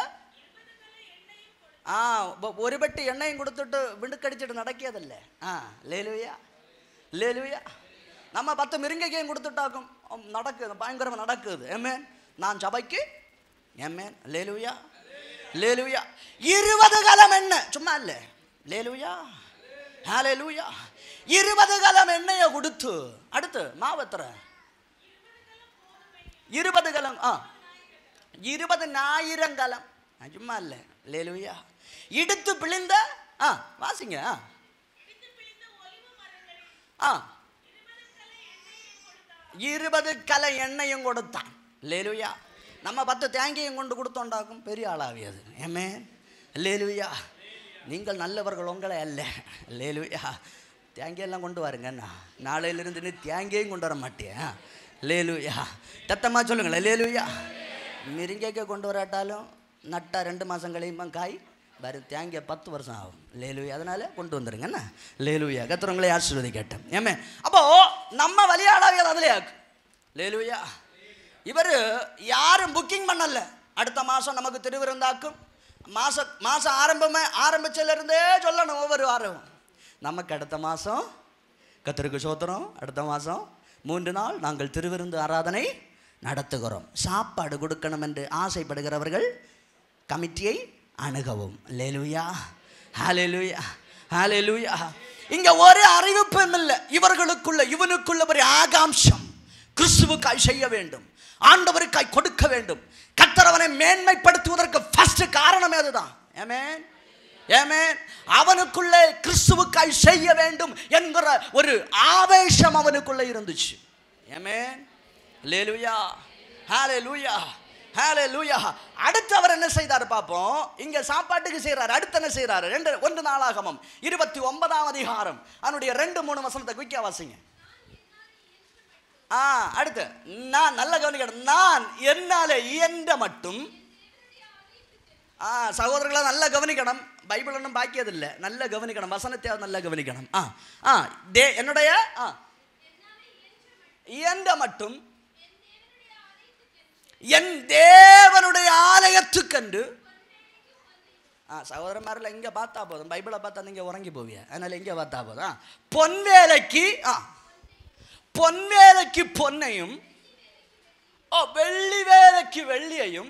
ஆ ஒ- ஒரு பெட்டி எண்ணெயும் கொடுத்துட்டு விண்டுக்கடிச்சிட்டு நடக்கியதில்ல ஆ லேலுயா லேலுயா நம்ம பத்து மிருங்கைக்கையும் கொடுத்துட்டாக்கும் உம், நடக்குது பயங்கரமாக நடக்குது ஏமேன் நான் சபைக்கு ஏமேன் லேலுயா லேலுயா இருபது கலம் எண்ணெய் சும்மா இல்லை லேலுயா ஹalleluya இருபது கலம் எண்ணெயை கொடுத்து அடுத்து மாவத்திர இருபது கலம் ஆ இருபது ஞாயிரம் கலம் ஆ, சும்மா இல்லை லேலுயா இடித்து பிழிந்த ஆ வாசிங்க ஆ ஆ இருபது கலை எண்ணெயும் கொடுத்தான் லேலுயா நம்ம பத்து தேங்கையும் கொண்டு கொடுத்தோண்டாக்கும் பெரிய ஆளாவியது ஏமே லேலுயா நீங்கள் நல்லவர்கள் உங்களை அல்ல லேலுயா தேங்கையெல்லாம் கொண்டு வாருங்கண்ணா நாளையிலிருந்து நீ தேங்கையும் கொண்டு வர மாட்டியா லேலுயா தத்தமா சொல்லுங்களேன் லேலுயா மிருங்கைக்க கொண்டு வராட்டாலும் நட்டா ரெண்டு மாதம் கழியுமா காய் வரும் தேங்காய் பத்து வருஷம் ஆகும் லேலுயா அதனால கொண்டு வந்துருங்க என்ன லேலுயா கத்துறவங்களே ஆசீர்வதி கேட்டேன் ஏமே அப்போ நம்ம வழியாடாவியது அதுலயே ஆக்கு லேலுயா இவர் யாரும் புக்கிங் பண்ணல அடுத்த மாதம் நமக்கு திருவிருந்தாக்கும் மாச மாதம் ஆரம்பமே ஆரம்பிச்சதுல இருந்தே சொல்லணும் ஒவ்வொரு வாரமும் நமக்கு அடுத்த மாதம் கத்திருக்கு சோத்திரம் அடுத்த மாதம் மூன்று நாள் நாங்கள் திருவிருந்து ஆராதனை நடத்துகிறோம் சாப்பாடு கொடுக்கணும் என்று ஆசைப்படுகிறவர்கள் கமிட்டியை அணுகவும் லேலுயா ஹalleluya ஹalleluya இங்க ஒரு அறிவிப்பும் இல்லை இவர்களுக்குள்ள இவனுக்குள்ள ஒரு ஆகாம்சம் கிறிஸ்துவுக்காய் செய்ய வேண்டும் ஆண்டவருக்காய் கொடுக்க வேண்டும் கத்தரவனை மேன்மைப்படுத்துவதற்கு ஃபர்ஸ்ட் காரணமே அதுதான் ஏமேன் ஏமேன் அவனுக்குள்ளே கிறிஸ்துவுக்காய் செய்ய வேண்டும் என்கிற ஒரு ஆவேசம் அவனுக்குள்ளே இருந்துச்சு ஏமேன் லேலுயா ஹalleluya ஹalleluya அடுத்து அவர் என்ன செய்தார் பார்ப்போம் இங்க சாப்பாட்டுக்கு செய்றாரு அடுத்து என்ன செய்றாரு ரெண்டு ஒன்று நாளாகமம் இருபத்தி ஒன்பதாம் அதிகாரம் அவனுடைய ரெண்டு மூணு வசனத்தை குயிக்கா வாசிங்க ஆ அடுத்து நான் நல்ல கவனிக்கணும் நான் என்னால இயன்ற மட்டும் ஆ சகோதரர்களா நல்லா கவனிக்கணும் பைபிள் ஒன்றும் பாக்கியதில்லை நல்லா கவனிக்கணும் வசனத்தை நல்லா கவனிக்கணும் ஆ ஆ தே என்னுடைய ஆ எந்த மட்டும் என் தேவனுடைய ஆலயத்துக்கண்டு ஆ சகோதரന്മാരിல் இங்கே பார்த்தா போதும் பைபிளை பார்த்தா நீங்கள் உறங்கி போவிய அதனால் இங்கே பார்த்தா போதும் ஆ பொன்வேலைக்கு ஆ பொன்வேலைக்கு பொன்னையும் ஓ வெள்ளி வேலைக்கு வெள்ளியையும்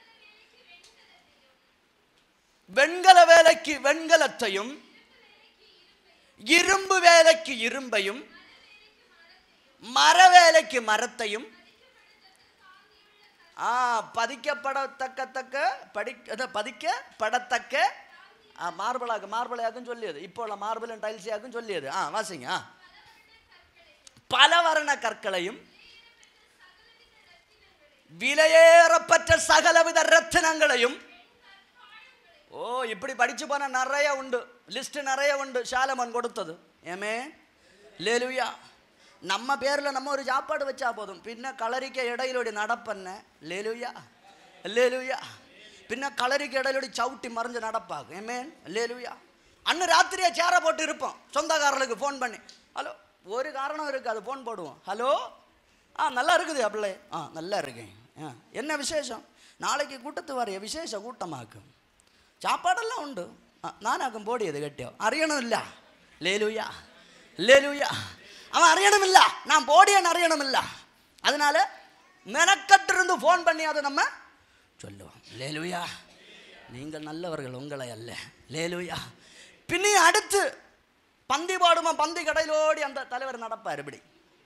வெண்கல வேலைக்கு வெண்கலத்தையும் இரும்பு வேலைக்கு இரும்பையும் மர வேலைக்கு மரத்தையும் ஆ பதிக்கப்படத்தக்கத்தக்க படி அத பதிக்கப்படத்தக்க ആ മാർബിളാക്കും മാർബിളയാക്കും ചൊല്ലിയത് ഇപ്പോൾ മാർബിളും ടൈൽസിയാക്കും ചൊല്ലിയത് ആ വാസിങ് ആ പലവർണ്ണ കற்களையும் விலையேறப்பட்ட சகலவித ரத்தினங்களையும் ஓ இப்படி படிச்சு போன நிறைய உண்டு லிஸ்ட் நிறைய உண்டு ஷாலமன் கொடுத்தது ஏமே லேலுயா நம்ம பேரில் நம்ம ஒரு சாப்பாடு வச்சா போதும் பின்ன കളരിക്ക് ഇടയിലൂടെ നടപ്പന്നെ ലേലുയ ലേലുയ പിന്നെ കളരിക്ക് ഇടയിലൂടെ ചവിട്ടി മറിഞ്ഞ് നടപ്പാക്കും ഏമേൻ ലേലുയ அன்று ராத்திரியே சேரை போட்டு இருப்போம் சொந்தக்காரர்களுக்கு ஃபோன் பண்ணி ஹலோ ஒரு காரணம் இருக்குது அது ஃபோன் போடுவோம் ஹலோ ஆ நல்லா இருக்குது அப்படியே ஆ நல்லா இருக்கேன் ஆ என்ன விசேஷம் நாளைக்கு கூட்டத்து வரைய விசேஷ கூட்டமாக்கும் சாப்பாடெல்லாம் உண்டு ആ, നാനാക്കും പോടിയത് കെട്ടിയോ അറിയണമില്ല ലേലൂയ ലേലൂയ அவன் அறியணுமில்ல நான் போடியன்னு அறியணுமில்ல அதனால மெனக்கட்டிருந்து ஃபோன் பண்ணி அதை நம்ம சொல்லுவோம் லேலுயா நீங்கள் நல்லவர்கள் உங்களை அல்ல லேலுயா பின்னி அடுத்து பந்தி பாடுமா பந்தி கடையிலோடி அந்த தலைவர் நடப்பார் இப்படி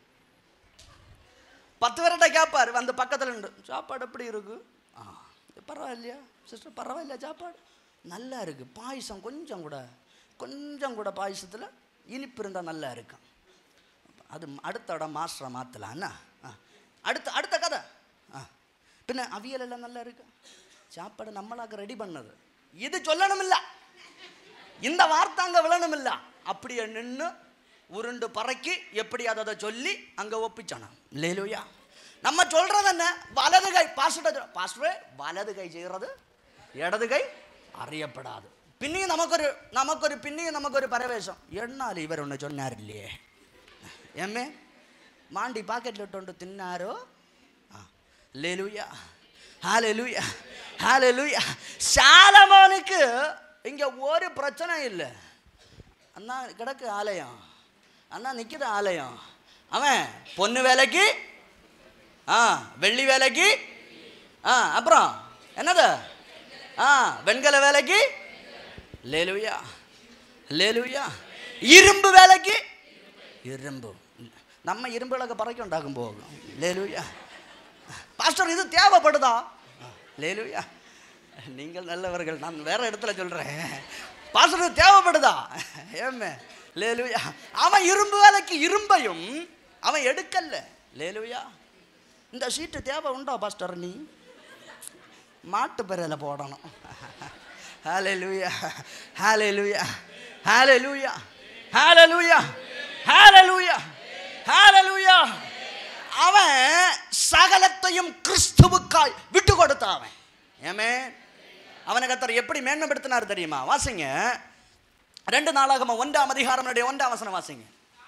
பத்து பேர்கிட்ட கேட்பார் வந்து பக்கத்தில் உண்டு சாப்பாடு எப்படி இருக்கு ஆ இது பரவாயில்லையா சிஸ்டர் பரவாயில்லையா சாப்பாடு நல்லா இருக்கு பாயசம் கொஞ்சம் கூட கொஞ்சம் கூட பாயசத்தில் இனிப்பு இருந்தால் நல்லா இருக்கும் அது அடுத்த இடம் மாஸ்டரை மாற்றலாம் என்ன ஆ அடுத்த அடுத்த கதை ஆ பின்ன அவியல் எல்லாம் நல்லா இருக்கு சாப்பாடு நம்மளாக ரெடி பண்ணது இது சொல்லணும் இல்ல இந்த வார்த்தை அங்கே விழணும் இல்ல அப்படியே நின்று உருண்டு பறக்கி எப்படி அதை சொல்லி அங்கே ஒப்பிச்சானா லேலுயா நம்ம சொல்றது என்ன வலது கை பாஸ்டர் பாஸ்டரே வலது கை செய்கிறது இடது கை അറിയപ്പെടാതെ പിന്നെയും നമുക്കൊരു നമുക്കൊരു പിന്നെയും നമുക്കൊരു പരവേശം എന്നാൽ ഇവരൊന്ന് ചൊന്നാറില്ലേ എമ്മേ മാണ്ടി പാക്കറ്റിലിട്ടുകൊണ്ട് തിന്നാരോ ആ ലേലൂയ ഹാലലൂയ ഹാലലൂയ ശാലമോനുக்கு இங்க ஒரு பிரச்சனை இல்லை அண்ணா கிடக்கு ஆலயம் அண்ணா நிற்கிற ஆலயம் அவன் பொண்ணு வேலைக்கு ஆ வெள்ளி வேலைக்கு ஆ அப்புறம் என்னது ஆ வெண்கல வேலைக்கு லேலுயா லேலுயா இரும்பு வேலைக்கு இரும்பு நம்ம இரும்புகளൊക്കെ പറക്കി ഉണ്ടാക്കും പോകും ലേലുയ பாஸ்டர் இது தேவைப்படுதா லேலுயா நீங்கள் நல்லவர்கள் நான் வேற இடத்துல சொல்றேன் பாஸ்டர் இது தேவைப்படுதா ஏமே லேலுயா அவன் இரும்பு வேலைக்கு இரும்பையும் அவன் எடுக்கல லேலுயா இந்த சீட்டு தேவை உண்டா பாஸ்டர் நீ மாட்டு பெறையில் போடணும் ஹalleluya ஹalleluya ஹalleluya ஹalleluya ஹalleluya ஹalleluya அவன் சகலத்தையும் கிறிஸ்துவுக்காய் விட்டு கொடுத்தான் அவன் ஏமே அவனை கத்தர் எப்படி மேன்மைப்படுத்தினார் தெரியுமா வாசிங்க ரெண்டு நாளாகம ஒன்றாம் அதிகாரமுடைய ஒன்றாம் வசனம் வாசிங்க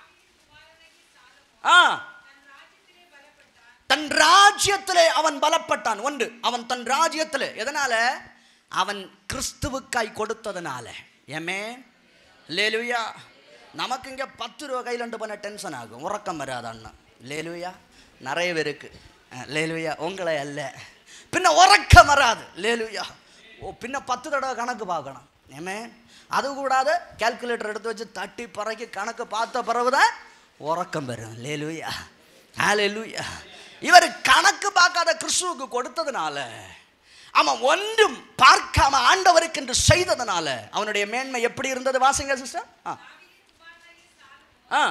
ஆ தன் ராஜ்யத்திலே அவன் பலப்பட்டான் ஒன்று அவன் தன் ராஜ்யத்திலே எதனால அவன் கிறிஸ்துவுக்காய் கொடுத்ததுனால ஏமே லேலுயா நமக்கு இங்கே பத்து ரூபா கையிலண்டு பண்ண டென்ஷன் ஆகும் உறக்கம் வராது அண்ணன் லேலுயா நிறைய பேருக்கு அஹ், லேலுயா உங்களை அல்ல பின்ன உறக்கம் வராது லேலுயா ஓ பின்ன பத்து தடவை கணக்கு பார்க்கணும் ஏமே அது கூடாது கால்குலேட்டர் எடுத்து வச்சு தட்டி பறக்கி கணக்கு பார்த்த பிறகுதான் உறக்கம் வரும் லேலுயா ஹalleluya இவர் கணக்கு பார்க்காத கிறிஸ்துவுக்கு கொடுத்ததுனால அவன் ஒன்றும் பார்க்காம ஆண்டவருக்கு என்று செய்ததுனால அவனுடைய மேன்மை எப்படி இருந்தது வாசிங்க சிஸ்டர் ஆ ஆ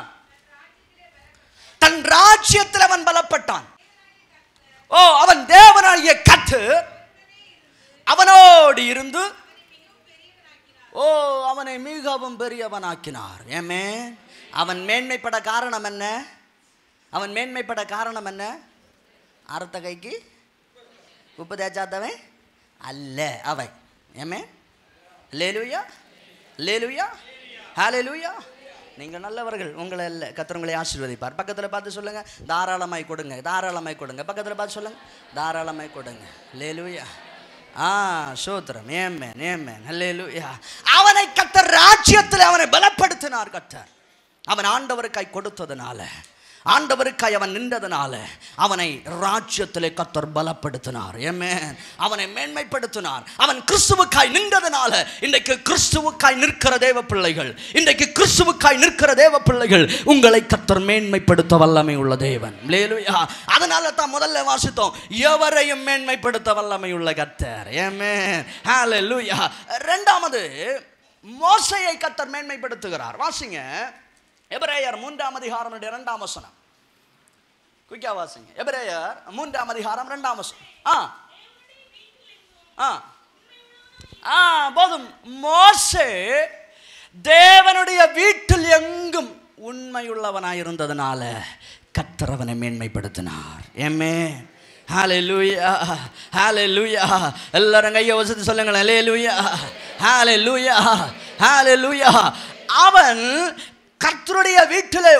தன் ராஜ்யத்தில் அவன் பலப்பட்டான் ஓ அவன் தேவனாகிய கத்து அவனோடு இருந்து ஓ அவனை மிகவும் பெரியவனாக்கினார் ஏமே அவன் மேன்மைப்பட காரணம் என்ன அவன் மேன்மைப்பட காரணம் என்ன அறுத்த கைக்கு உப்பு தேய்ச்சாதவன் அல்ல அவன் ஏமே லேலுயா லேலுயா ஹalleluya நீங்கள் நல்லவர்கள் உங்களை அல்ல கர்த்தர் உங்களை ஆசீர்வதிப்பார் பக்கத்தில் பார்த்து சொல்லுங்க தாராளமாய் கொடுங்க தாராளமாய் கொடுங்க பக்கத்தில் பார்த்து சொல்லுங்க தாராளமாய் கொடுங்க லேலுயா ஆ சோத்திரம் ஏமேன் ஏமேன் ஹalleluya அவனை கர்த்தர் ராஜ்யத்தில் அவனை பலப்படுத்தினார் கர்த்தர் அவன் ஆண்டவருக்காய் கொடுத்ததுனால ஆண்டவருக்காய் அவன் நின்றதுனால அவனை ராஜ்யத்திலே கத்தர் பலப்படுத்தினார் ஏமே அவனை மேன்மைப்படுத்தினார் அவன் கிறிஸ்துவுக்காய் நின்றதுனால இன்றைக்கு கிறிஸ்துவுக்காய் நிற்கிற தேவ பிள்ளைகள் இன்றைக்கு கிறிஸ்துவுக்காய் நிற்கிற தேவ பிள்ளைகள் உங்களை கத்தர் மேன்மைப்படுத்த வல்லமை உள்ள தேவன் லேலுயா அதனால தான் முதல்ல வாசித்தோம் எவரையும் மேன்மைப்படுத்த வல்லமை உள்ள கத்தர் ஏமே ஹalleluya ரெண்டாவது மோசையை கத்தர் மேன்மைப்படுத்துகிறார் வாசிங்க எபிரேயர் மூன்றாம் அதிகாரம் இரண்டாம் வசனம் குயிக்கா வாசிங்க எபிரேயர் மூன்றாம் அதிகாரம் இரண்டாம் வசனம் ஆ ஆ ஆ போதும் மோசே தேவனுடைய வீட்டில் எங்கும் உண்மையுள்ளவனாயிருந்ததுனால கர்த்தர் அவனை மேன்மைப்படுத்தினார் ஏமே ஹalleluya ஹalleluya எல்லாரும் கையை வசதி சொல்லுங்களேன் ஹalleluya ஹalleluya ஹalleluya அவன் கர்த்தருடைய வீட்டிலே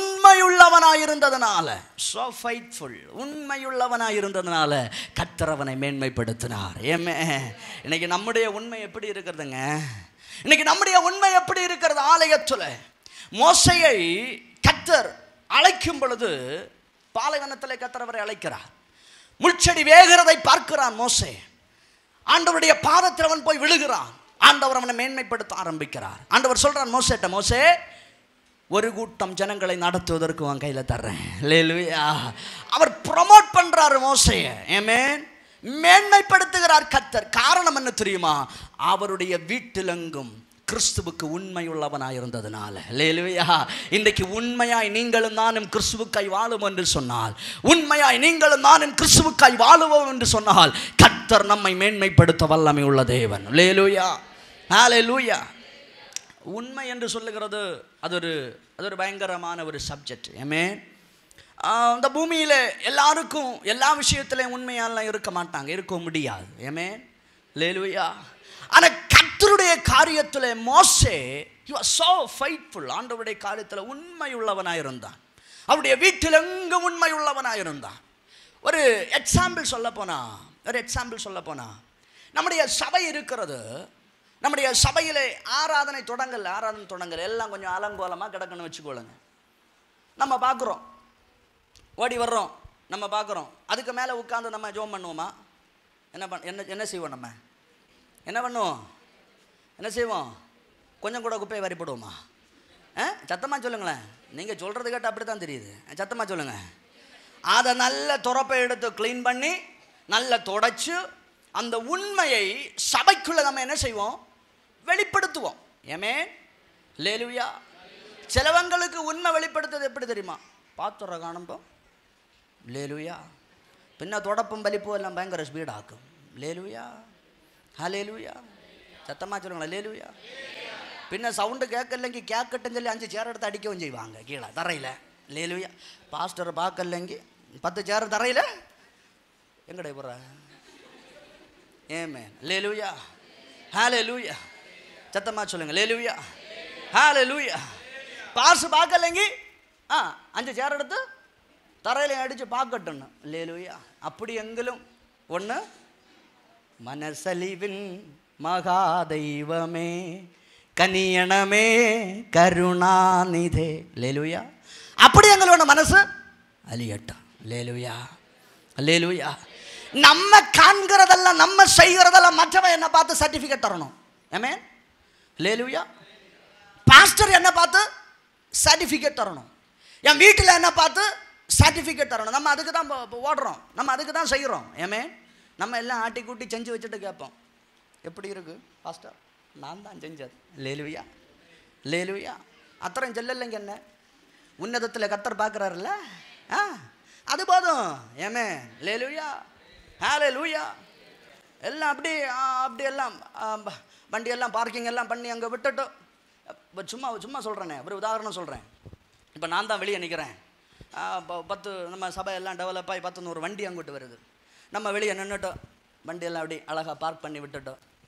உண்மையுள்ளவனாயிருந்ததனால so faithful உண்மையுள்ளவனாயிருந்ததனால கர்த்தர் அவனை மேன்மைப்படுத்தினார் ஏமே இன்னைக்கு நம்முடைய உண்மை எப்படி இருக்கிறதுங்க இன்னைக்கு நம்முடைய உண்மை எப்படி இருக்கிறது ஆலயத்தில் மோசையை கர்த்தர் அழைக்கும் பொழுது பாலைவனத்தில் கர்த்தர் அவரை அழைக்கிறார் முள்செடி வேகிறதை பார்க்கிறான் மோசே ஆண்டவருடைய பாதத்தில் அவன் போய் விழுகிறான் ஆண்டவர் அவனை மேன்மைப்படுத்த ஆரம்பிக்கிறார் ஆண்டவர் சொல்றான் மோசேட்ட மோசே ஒரு கூட்டம் ஜனங்களை நடத்துவதற்கு உன் கையில் தர்றேன் லேலுயா அவர் ப்ரொமோட் பண்றாரு மோசைய ஏமேன் மேன்மைப்படுத்துகிறார் கத்தர் காரணம் என்ன தெரியுமா அவருடைய வீட்டிலெங்கும் கிறிஸ்துவுக்கு உண்மையுள்ளவனாய் இருந்ததுனால லேலுயா இன்றைக்கு உண்மையாய் நீங்களும் நானும் கிறிஸ்துவுக்காய் வாழும் என்று சொன்னால் உண்மையாய் நீங்களும் நானும் கிறிஸ்துவுக்காய் வாழுவோம் என்று சொன்னால் கத்தர் நம்மை மேன்மைப்படுத்த வல்லமை உள்ள தேவன் லேலுயா ஹalleluya உண்மை என்று சொல்லுகிறது அது ஒரு அது ஒரு பயங்கரமான ஒரு சப்ஜெக்ட் ஏமே இந்த பூமியில் எல்லாருக்கும் எல்லா விஷயத்திலையும் உண்மையாலாம் இருக்க மாட்டாங்க இருக்க முடியாது ஏமே லேலுயா ஆனால் கர்த்தருடைய காரியத்தில் மோசே யூ ஆர் so ஃபைட்ஃபுல் ஆண்டவருடைய காரியத்தில் உண்மை உள்ளவனாக இருந்தான் அவருடைய வீட்டில் எங்கு உண்மை உள்ளவனாக இருந்தான் ஒரு எக்ஸாம்பிள் சொல்ல போனா ஒரு எக்ஸாம்பிள் சொல்ல போனா நம்முடைய சபை இருக்கிறது நம்முடைய சபையிலே ஆராதனை தொடங்கல் ஆராதனை தொடங்கல் எல்லாம் கொஞ்சம் அலங்கோலமாக கிடக்குன்னு வச்சுக்கொள்ளுங்க நம்ம பார்க்குறோம் ஓடி வர்றோம் நம்ம பார்க்குறோம் அதுக்கு மேலே உட்காந்து நம்ம ஜோம் பண்ணுவோமா என்ன பண் என்ன என்ன செய்வோம் நம்ம என்ன பண்ணுவோம் என்ன செய்வோம் கொஞ்சம் கூட குப்பையை வரி போடுவோமா ஆ சத்தமாக சொல்லுங்களேன் நீங்கள் சொல்கிறது கேட்டு அப்படி தான் தெரியுது சத்தமாக சொல்லுங்கள் அதை நல்ல துறப்பை எடுத்து க்ளீன் பண்ணி நல்ல தொடச்சு அந்த உண்மையை சபைக்குள்ளே நம்ம என்ன செய்வோம் வெளிப்படுத்துவோம் ஏமே லேலுயா சிலவங்களுக்கு உண்மை வெளிப்படுத்துறது எப்படி தெரியுமா பாத்துற காணும்போ லேலுயா പിന്നെ തുടപ്പും വലിപ്പും എല്ലാം ഭയങ്കര സ്പീഡാക്കും ലേലുയാ ആ ലേലുയാ சத்தமாக சொல்லுங்களேன் லேலுயா പിന്നെ സൗണ്ട് കേൾക്കില്ലെങ്കിൽ കേൾക്കട്ടെന്ന് ചൊല്ലി അഞ്ച് ചേരെടുത്ത് അടിക്കുകയും ചെയ്യുവാങ്ക കീഴെ തറയില്ല ലേലുയ പാസ്റ്റർ പാക്കല്ലെങ്കിൽ പത്ത് ചേർ തറയില്ല എങ്ങടെ പുറ ஏமே லேலுயா ஹாலே லூயா சத்தமாக சொல்லுங்க லேலுயா ஹாலே லூயா பாசு பார்க்கலைங்க ஆ அஞ்சு சேர் எடுத்து தரையில் அடித்து பார்க்கட்டுன்னு லேலுயா அப்படி எங்கிலும் ஒன்று மனசலிவின் மகாதெய்வமே கனியணமே கருணாநிதே லேலுயா அப்படி எங்களோட மனசு அலியட்டும் லேலுயா லேலுயா நம்ம காண்கிறதெல்லாம் நம்ம செய்கிறதெல்லாம் மற்றவன் என்ன பார்த்து சர்டிஃபிகேட் தரணும் ஏமே லேலுயா பாஸ்டர் என்ன பார்த்து சர்டிஃபிகேட் தரணும் என் வீட்டில் என்ன பார்த்து சர்டிஃபிகேட் தரணும் நம்ம அதுக்கு தான் இப்போ- இப்போ ஓடுறோம் நம்ம அதுக்கு தான் செய்கிறோம் ஏமே நம்ம எல்லாம் ஆட்டி கூட்டி செஞ்சு வச்சுட்டு கேட்போம் எப்படி இருக்கு பாஸ்டர் நான் தான் செஞ்சது லேலுயா லேலுயா அத்தரம் செல்லலைங்க என்ன உன்னதத்தில் கத்தர் பார்க்குறாருல்ல ஆ அது போதும் ஏமே லேலுயா ஹாலே லூயா எல்லாம் அப்படி ஆ, அப்படி எல்லாம் ஆ, ப- வண்டியெல்லாம் பார்க்கிங் எல்லாம் பண்ணி அங்கே விட்டுட்டோம் இப்போ சும்மா சும்மா சொல்கிறேனே ஒரு உதாரணம் சொல்கிறேன் இப்போ நான் தான் வெளியே நிற்கிறேன் பத்து நம்ம சபை எல்லாம் டெவலப் ஆகி பத்து நூறு வண்டி அங்கிட்டு வருது நம்ம வெளியே நின்றுட்டோம் வண்டியெல்லாம் அப்படி அழகாக பார்க் பண்ணி விட்டுட்டோம்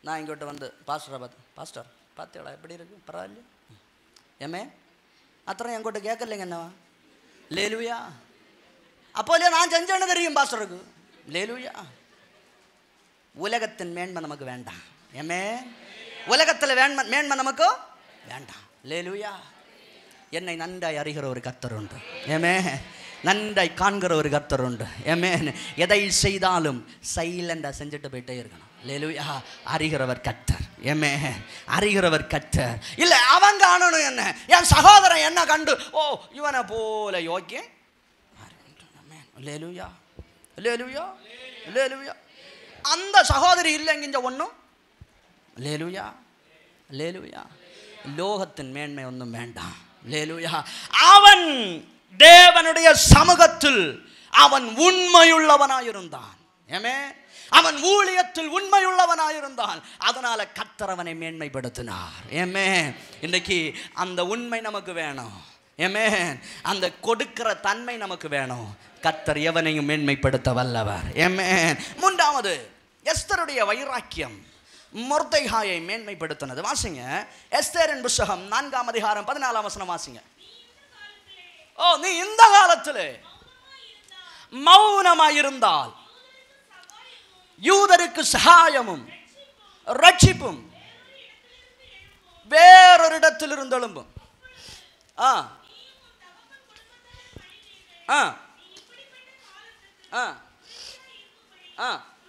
நான் இங்கோட்ட வந்து பாஸ்டரை பார்த்து பாஸ்டர் பார்த்தீங்களா எப்படி இருக்கு பரவாயில்ல ஏமே அத்தனை எங்கோட்ட கேட்கலைங்க என்னவா லேலுயா அப்போ இல்லையா நான் செஞ்சேன்னு தெரியும் பாஸ்டருக்கு லேலுயா உலகத்தின் மேன்மை நமக்கு வேண்டாம் ஏமே உலகத்தில் வேண்மை மேன்மை நமக்கு வேண்டாம் லேலுயா என்னை நன்றாய் அறிகிற ஒரு கத்தர் உண்டு ஏமே நன்றாய் காண்கிற ஒரு கத்தர் உண்டு ஏமே எதை செய்தாலும் சைலண்டாக செஞ்சுட்டு போயிட்டே இருக்கணும் லேலுயா அறிகிறவர் கத்தர் ஏமே அறிகிறவர் கத்தர் இல்லை அவன் காணணும் என்ன என் சகோதரன் என்ன கண்டு ஓ இவனை போல யோக்கியம் லேலுயா லேலுயா லேலுயா அந்த சகோதரி இல்லைங்க இங்க ஒன்றும் லேலுயா லேலுயா லோகத்தின் மேன்மை ஒன்றும் வேண்டாம் லேலுயா அவன் தேவனுடைய சமூகத்தில் அவன் உண்மையுள்ளவனாயிருந்தான் ஏமே அவன் ஊழியத்தில் உண்மையுள்ளவனாயிருந்தான் அதனால கர்த்தர் அவனை மேன்மைப்படுத்தினார் ஏமே இன்னைக்கு அந்த உண்மை நமக்கு வேணும் ஏமே அந்த கொடுக்கிற தன்மை நமக்கு வேணும் கர்த்தர் எவனையும் மேன்மைப்படுத்த வல்லவர் ஏமே மூன்றாவது எஸ்தருடைய வைராக்கியம் மொர்தைகாயை மேன்மைப்படுத்தினது வாசிங்க எஸ்தரின் புஸ்தகம் நான்காம் அதிகாரம் பதினாலாம் வசனம் வாசிங்க ஓ நீ இந்த காலத்தில் மௌனமாயிருந்தால் யூதருக்கு சகாயமும் ரட்சிப்பும் வேறொரு இடத்திலிருந்து எழும்பும் ஆ ஆ ஆ ஆ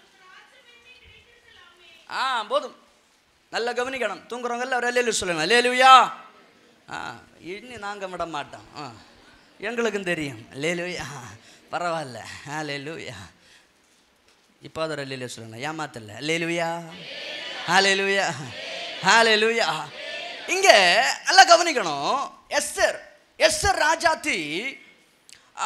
ஆ போதும் நல்லா கவனிக்கணும் தூங்குறவங்க எல்லாம் ஒரு அல்லேலு சொல்லுங்க லேலுயா ஆ இனி நாங்கள் விட மாட்டோம் ஆ எங்களுக்கும் தெரியும் லேலுயா பரவாயில்ல ஆ லேலுயா இப்போ அதை அல்லேலு சொல்லுங்க ஏமாத்தல லேலுயா ஆ லேலுயா ஆ லேலுயா இங்கே நல்லா கவனிக்கணும் எஸ்ஸர் எஸ்ஸர் ராஜாத்தி ஆ,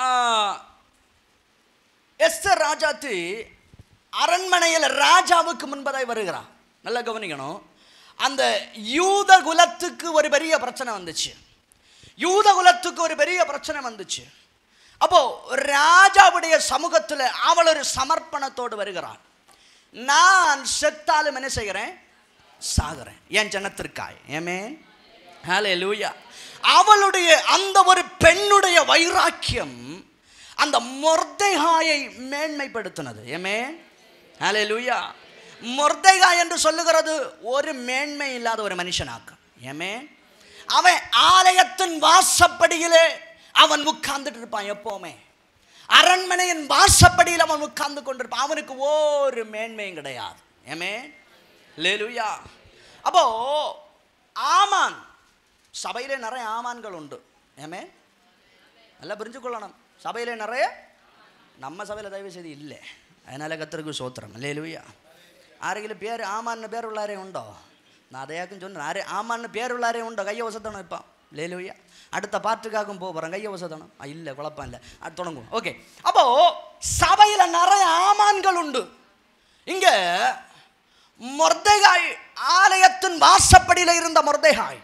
எஸ்தர் ராஜாத்தி அரண்மனையில் ராஜாவுக்கு முன்பதாய் வருகிறான் நல்லா கவனிக்கணும் அந்த யூத குலத்துக்கு ஒரு பெரிய பிரச்சனை வந்துச்சு யூத குலத்துக்கு ஒரு பெரிய பிரச்சனை வந்துச்சு அப்போ ராஜாவுடைய சமூகத்தில் அவள் ஒரு சமர்ப்பணத்தோடு வருகிறாள் நான் செத்தாலும் என்ன செய்கிறேன் சாகுறேன் என் ஜனத்திற்காய் ஏமே ஹலே லூயா அவளுடைய அந்த ஒரு பெண்ணுடைய வைராக்கியம் அந்த மொர்தைகாயை மேன்மைப்படுத்தினது ஏமே ஹலே லூயா மொர்தைகா என்று சொல்லுகிறது ஒரு மேன்மை இல்லாத ஒரு மனுஷனாக்கும் ஏமே அவன் ஆலயத்தின் வாசப்படியிலே அவன் உட்கார்ந்துட்டு இருப்பான் எப்பவுமே அரண்மனையின் வாசப்படியில் அவன் உட்கார்ந்து கொண்டிருப்பான் அவனுக்கு ஒரு மேன்மையும் கிடையாது ஏமே லேலுயா அப்போ ஆமான் சபையிலே நிறைய ஆமான்கள் உண்டு ஏமே நல்லா புரிஞ்சு கொள்ளணும் சபையிலே நிறைய நம்ம சபையில் தயவு செய்து இல்லை அதனால கத்தருக்கு சோத்திரம் லேலுயா ആരെങ്കിലും പേര് ആമാന്ന് പേരുള്ളവരെ ഉണ്ടോ நான் அதையாக்கும் சொன்னேன் ஆரே ஆமான்னு பேர் உள்ளாரே உண்டோ கையை வசத்தணும் இப்போ லேலுயா அடுத்த பாட்டுக்காகவும் போக போகிறேன் கையை வசத்தணும் ஆ இல்லை குழப்பம் இல்லை அது தொடங்கும் ஓகே அப்போ சபையில் நிறைய ஆமான்கள் உண்டு இங்கே மொர்தேகாய் ஆலயத்தின் வாசப்படியில் இருந்த மொர்தேகாய்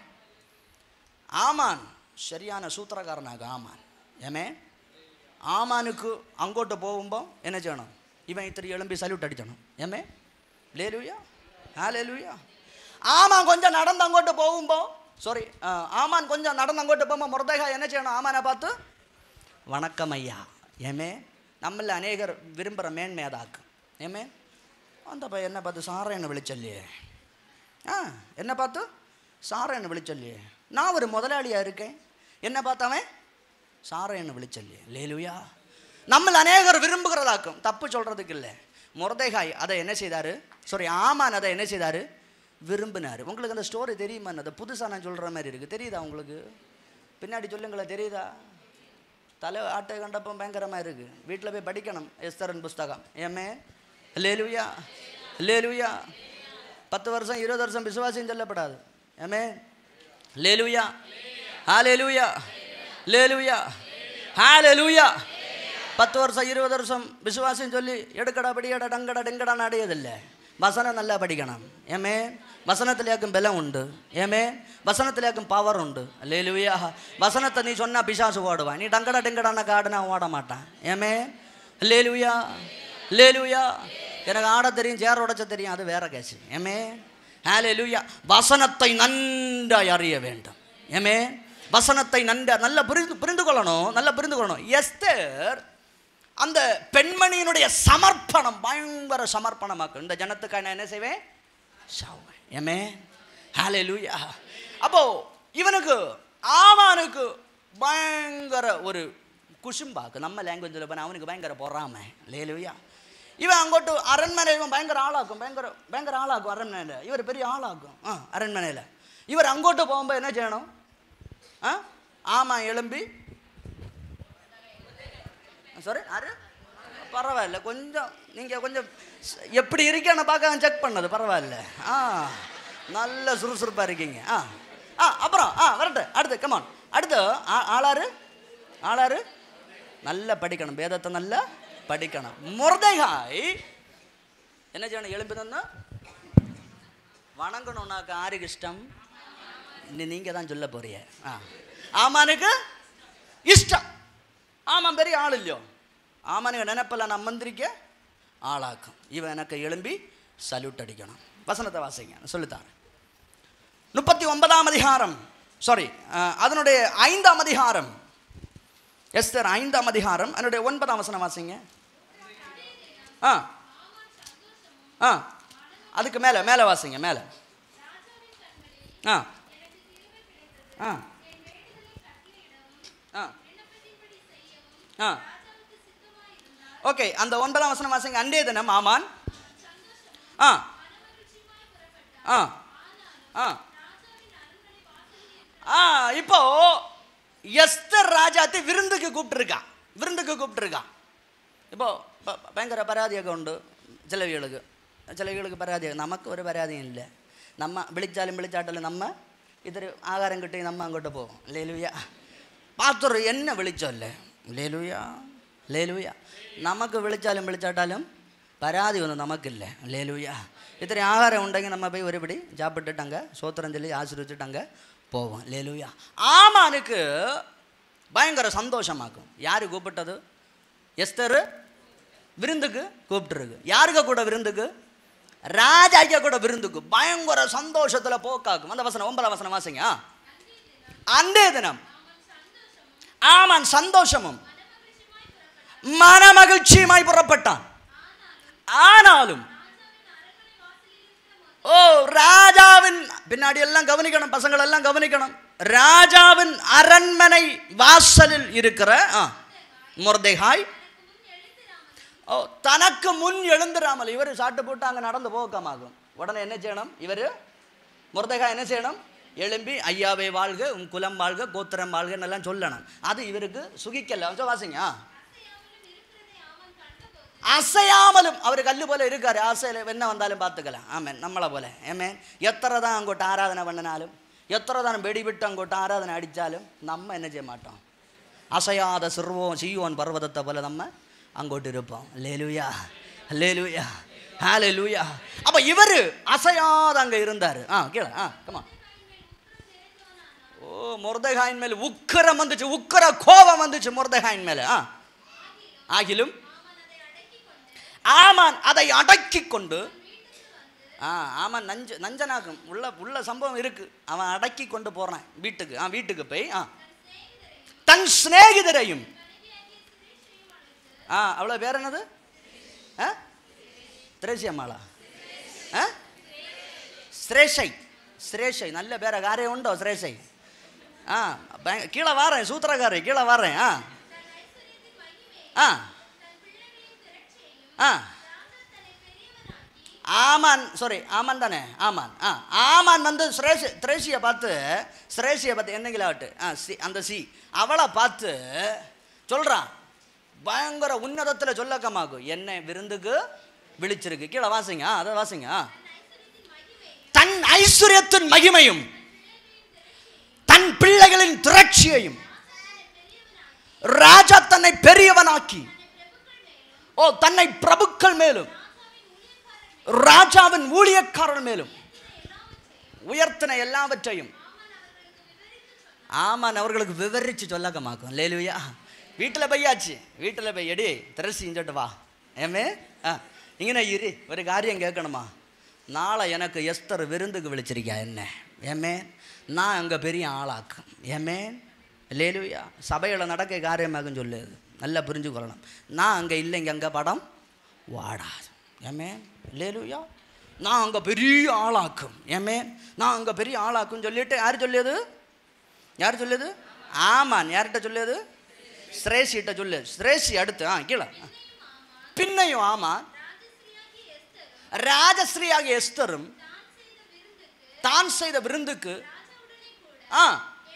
ஆமான் சரியான சூத்திரக்காரனாக ஆமான் ஏமே ஆமானுக்கு அங்கோட்டு போகுമ്പോൾ என்ன ചെയ്യണം இவன் இத்திரி எழும்பி சல்யூட் அடிச்சணும் ஏமே லேலுயா ஆ லேலுயா ஆமான் கொஞ்சம் நடந்து அங்கோட்டு போகுമ്പോൾ சாரி ஆமான் கொஞ்சம் நடந்து அங்கோட்டு போகுമ്പോൾ முருதேகா என்ன செய்யணும் ஆமானை பார்த்து வணக்கம் ஐயா ஏமே நம்மள அநேகர் விரும்புகிற மேன்மை அதாக்கு ஏமே அந்த பையன் என்ன பார்த்து சாரேன்னு விழிச்சல்லையே ஆ என்ன பார்த்து சாரேன்னு விழிச்சல்லையே நான் ஒரு முதலாளியாக இருக்கேன் என்ன பார்த்தவன் சாரேன்னு விழிச்சல்லையே லேலுயா நம்மள அநேகர் விரும்புகிறதாக்கும் தப்பு சொல்கிறதுக்கு இல்லை முரதைகாய் அதை என்ன செய்தார் சாரி ஆமான் அதை என்ன செய்தார் விரும்பினார் உங்களுக்கு அந்த ஸ்டோரி தெரியுமா அதை புதுசாக நான் சொல்கிற மாதிரி இருக்குது தெரியுதா உங்களுக்கு பின்னாடி சொல்லுங்களேன் தெரியுதா தலை ஆட்டை கண்டப்போ பயங்கரமாக இருக்குது வீட்டில் போய் படிக்கணும் எஸ்தரன் புஸ்தகம் ஏமே லேலுயா லேலுயா பத்து வருஷம் இருபது வருஷம் விசுவாசியம் சொல்லப்படாது ஏமே லேலுயா ஹா லேலுயா லேலுயா ஹா லேலுயா பத்து வருஷம் இருபது வருஷம் விசுவாசம் சொல்லி எடுக்கடா படியடா டங்கடா டெங்கடா அடையதில்லை வசனம் நல்லா படிക്കണം ഏമേ വസനത്തിലേക്കും ബലം ഉണ്ട് ഏമേ വസനത്തിലേക്കും പവർ ഉണ്ട് ലേലുയ വസനത്തെ നീ சொன்னா பிசாசு ஓடுவான் நீ டங்கடா டெங்கடான காடுனா ஓட மாட்டான் ஏமே லேலுயா லேலுயா எனக்கு ஆட தெரியும் சேர் உடைச்ச தெரியும் அது வேற கேஸ் ஏமே ஹalleluya வசனத்தை நன்றாய் அறிய வேண்டும் ஏமே வசனத்தை நன்றா நல்லா புரிந்து புரிந்து கொள்ளணும் நல்லா புரிந்து கொள்ளணும் எஸ்தர் அந்த பெண்மணியினுடைய சமர்ப்பணம் பயங்கர சமர்ப்பணமாக்கும் இந்த ஜனத்துக்காக நான் என்ன செய்வேன் சாவேன் ஏமே ஹalleluya அப்போ இவனுக்கு ஆமானுக்கு பயங்கர ஒரு குசும்பாக்கு நம்ம லாங்குவேஜில் பண்ண அவனுக்கு பயங்கர பொறாமை லேலுயா இவன் அங்கோட்டு அரண்மனை இவன் பயங்கர ஆளாக்கும் பயங்கர பயங்கர ஆளாக்கும் அரண்மனையில் இவர் பெரிய ஆளாக்கும் ஆ அரண்மனையில் இவர் அங்கோட்டு போகும்போது என்ன செய்யணும் ஆ ஆமாம் எழும்பி சாரி யாரு பரவாயில்ல கொஞ்சம் நீங்கள் கொஞ்சம் ஸ்- எப்படி இருக்கேன்னு பார்க்க செக் பண்ணது பரவாயில்ல ஆ நல்ல சுறுசுறுப்பாக இருக்கீங்க ஆ ஆ அப்புறம் ஆ வரட்டு அடுத்து கமான் அடுத்து ஆ- ஆளாரு ஆளாரு நல்லா படிக்கணும் வேதத்தை நல்லா படிக்கணும் முரதைகாய் என்ன செய்யணும் எழுப்பி தந்தா வணங்கணும்னாக்க ஆருக்கு இஷ்டம் இன்னும் நீங்கள் தான் சொல்ல போறீங்க ஆ ஆமானுக்கு இஷ்டம் ஆமாம் பெரிய ஆள் இல்லையோ ஆமானுக்கு நினைப்பில் நான் மந்திரிக்க ஆளாக்கும் இவன் எனக்கு எழும்பி சல்யூட் அடிக்கணும் வசனத்தை வாசிங்க சொல்லித்தாரேன் முப்பத்தி ஒன்பதாம் அதிகாரம் சாரி அதனுடைய ஐந்தாம் அதிகாரம் எஸ்தர் ஐந்தாம் அதிகாரம் அதனுடைய ஒன்பதாம் வசனம் வாசிங்க ஆ ஆ அதுக்கு மேலே மேலே வாசிங்க மேலே ஆ ஆ ஆ ஆ ஓகே அந்த ஒன்பதாம் வசனம் வாசிங்க அண்டே தினம் ஆமான் ஆ ஆ ஆ ஆ இப்போ எஸ்தர் ராஜாத்தை விருந்துக்கு கூப்பிட்டுருக்கான் விருந்துக்கு கூப்பிட்டுருக்கான் இப்போ ப- பயங்கர പരാതിയൊക്കെ ഉണ്ട് ചിലവികൾക്ക് ചിലവികൾക്ക് പരാതി നമുക്ക് ഒരു പരാതിയും ഇല്ല നമ്മ വിളിച്ചാലും വിളിച്ചാട്ടലും നമ്മ ഇതൊരു ആഹാരം കിട്ടി നമ്മ അങ്ങോട്ട് പോകും ലേലുയ പാത്തൊരു എന്നെ വിളിച്ചല്ലേ ലേലുയ ലേലുയ നമുക്ക് വിളിച്ചാലും വിളിച്ചാട്ടാലും പരാതി ഒന്നും നമുക്കില്ല ലേലുയ ഇത്ര ആഹാരം ഉണ്ടെങ്കിൽ നമ്മ പോയി ഒരു പിടി ചാപ്പിട്ടിട്ടങ്ങ് சோத்திரம் சொல்லி ஆசிரிச்சிட்டங்க போவோம் லேலுயா ஆமானுக்கு பயங்கர சந்தோஷமாக்கும் யார் கூப்பிட்டது எஸ்தரு விருந்துக்கு கூப்பிட்டுருக்கு யாருக்க கூட விருந்துக்கு ராஜாக்க கூட விருந்துக்கு பயங்கர சந்தோஷத்துல போக்காக்கும் அந்த வசனம் ஒன்பதாம் வசனம் வாசிங்க ஆ. அந்தே தினம் ஆமான் சந்தோஷமும் மனமகிழ்ச்சியுமாய் புறப்பட்டான் ஆனாலும் ஓ ராஜாவின் பின்னாடி எல்லாம் கவனிக்கணும் பசங்கள் எல்லாம் கவனிக்கணும் ராஜாவின் அரண்மனை வாசலில் இருக்கிற ஆ, முர்தேகாய் ஓ தனக்கு முன் எழுந்துராமல் இவர் சாட்டு போட்டு அங்கே நடந்து போக்கமாகும் உடனே என்ன செய்யணும் இவர் முருதகாய் என்ன செய்யணும் எழும்பி ஐயாவே வாழ்க உன் குலம் வாழ்க கோத்திரம் வாழ்கன்னு எல்லாம் சொல்லணும் அது இவருக்கு சுகிக்கல கொஞ்சம் வாசிங்க ஆ. அசையாமலும் அவர் கல்லு போல இருக்காரு அசையில என்ன வந்தாலும் பார்த்துக்கலாம் ஆமேன் நம்மளை போல ஏமேன் எத்தனை தான் அங்கோட்டு ஆராதனை பண்ணினாலும் எத்தனை தான் வெடி விட்டு அங்கோட்டு ஆராதனை அடித்தாலும் நம்ம என்ன செய்ய மாட்டோம் அசையாத சிறுவோம் சீயோன் பர்வதத்தை போல நம்ம அங்கோட்டு இருப்போம் லேலுயா லேலுயா ஹாலே லூயா அப்போ இவர் அசையாத அங்கே இருந்தார் ஆ கீழே ஆ கமா ஓ முருதகாயின் மேலே உக்கரம் வந்துச்சு உக்கர கோபம் வந்துச்சு முருதகாயின் மேலே ஆ ஆகிலும் ஆமான் அதை அடக்கி கொண்டு ஆ ஆமாம் நஞ்ச நஞ்சனாகும் உள்ள உள்ள சம்பவம் இருக்கு அவன் அடக்கி கொண்டு போறான் வீட்டுக்கு ஆ வீட்டுக்கு போய் ஆ தன் சிநேகிதரையும் ஆ அவ்வளோ பேர் என்னது ஆ திரேசியம்மாளா ஆ ஸ்ரேஷை ஸ்ரேஷை நல்ல பேர காரியம் உண்டோ ஸ்ரேஷை ஆ பய- கீழே வாரேன் சூத்திரக்காரை கீழே வாரேன் ஆ ஆ ஆ ஆமான் சாரி ஆமான் தானே ஆமான் ஆ ஆமான் வந்து சுரேஷ் திரேஷியை பார்த்து சுரேஷியை பார்த்து என்னங்கிலாவட்டு ஆ சி அந்த சி அவளை பார்த்து சொல்கிறான் பயங்கர உன்னதத்தில் சொல்லக்கமாக்கும் என்ன விருந்துக்கு விழிச்சிருக்கு கீழே வாசிங்க ஆ அதை வாசிங்க ஆ தன் ஐஸ்வர்யத்தின் மகிமையும் தன் பிள்ளைகளின் திரட்சியையும் ராஜா தன்னை பெரியவனாக்கி ஓ தன்னை பிரபுக்கள் மேலும் ராஜாவின் ஊழியக்காரர் மேலும் உயர்த்தின எல்லாவற்றையும் ஆமாம் அவர்களுக்கு விவரித்து சொல்லக்கமாக்கும் லேலுயா வீட்டில் பையாச்சு வீட்டில் போய் எடி திரசி இஞ்சிட்டு வா ஏமே ஆ இங்கே இரு ஒரு காரியம் கேட்கணுமா நாளை எனக்கு எஸ்தர் விருந்துக்கு விழிச்சிருக்கா என்ன ஏமே நான் அங்கே பெரிய ஆளாக்கும் ஏமே லேலுயா சபையில் நடக்க காரியமாகும் சொல்லுது நல்லா புரிஞ்சுக்கொள்ளணும் நான் அங்கே இல்லைங்க அங்கே படம் வாடாது ஏமே லேலுயா நான் அங்கே பெரிய ஆளாக்கும் ஏமே நான் அங்கே பெரிய ஆளாக்கும் சொல்லிட்டு யார் சொல்லியது யார் சொல்லியது ஆமான் யார்கிட்ட சொல்லியது ஸ்ரேஷிட்ட சொல்லு ஸ்ரேஷி அடுத்து ஆ கீழே பின்னையும் ஆமான் ராஜஸ்ரீயாகிய எஸ்தரும் தான் செய்த விருந்துக்கு ஆ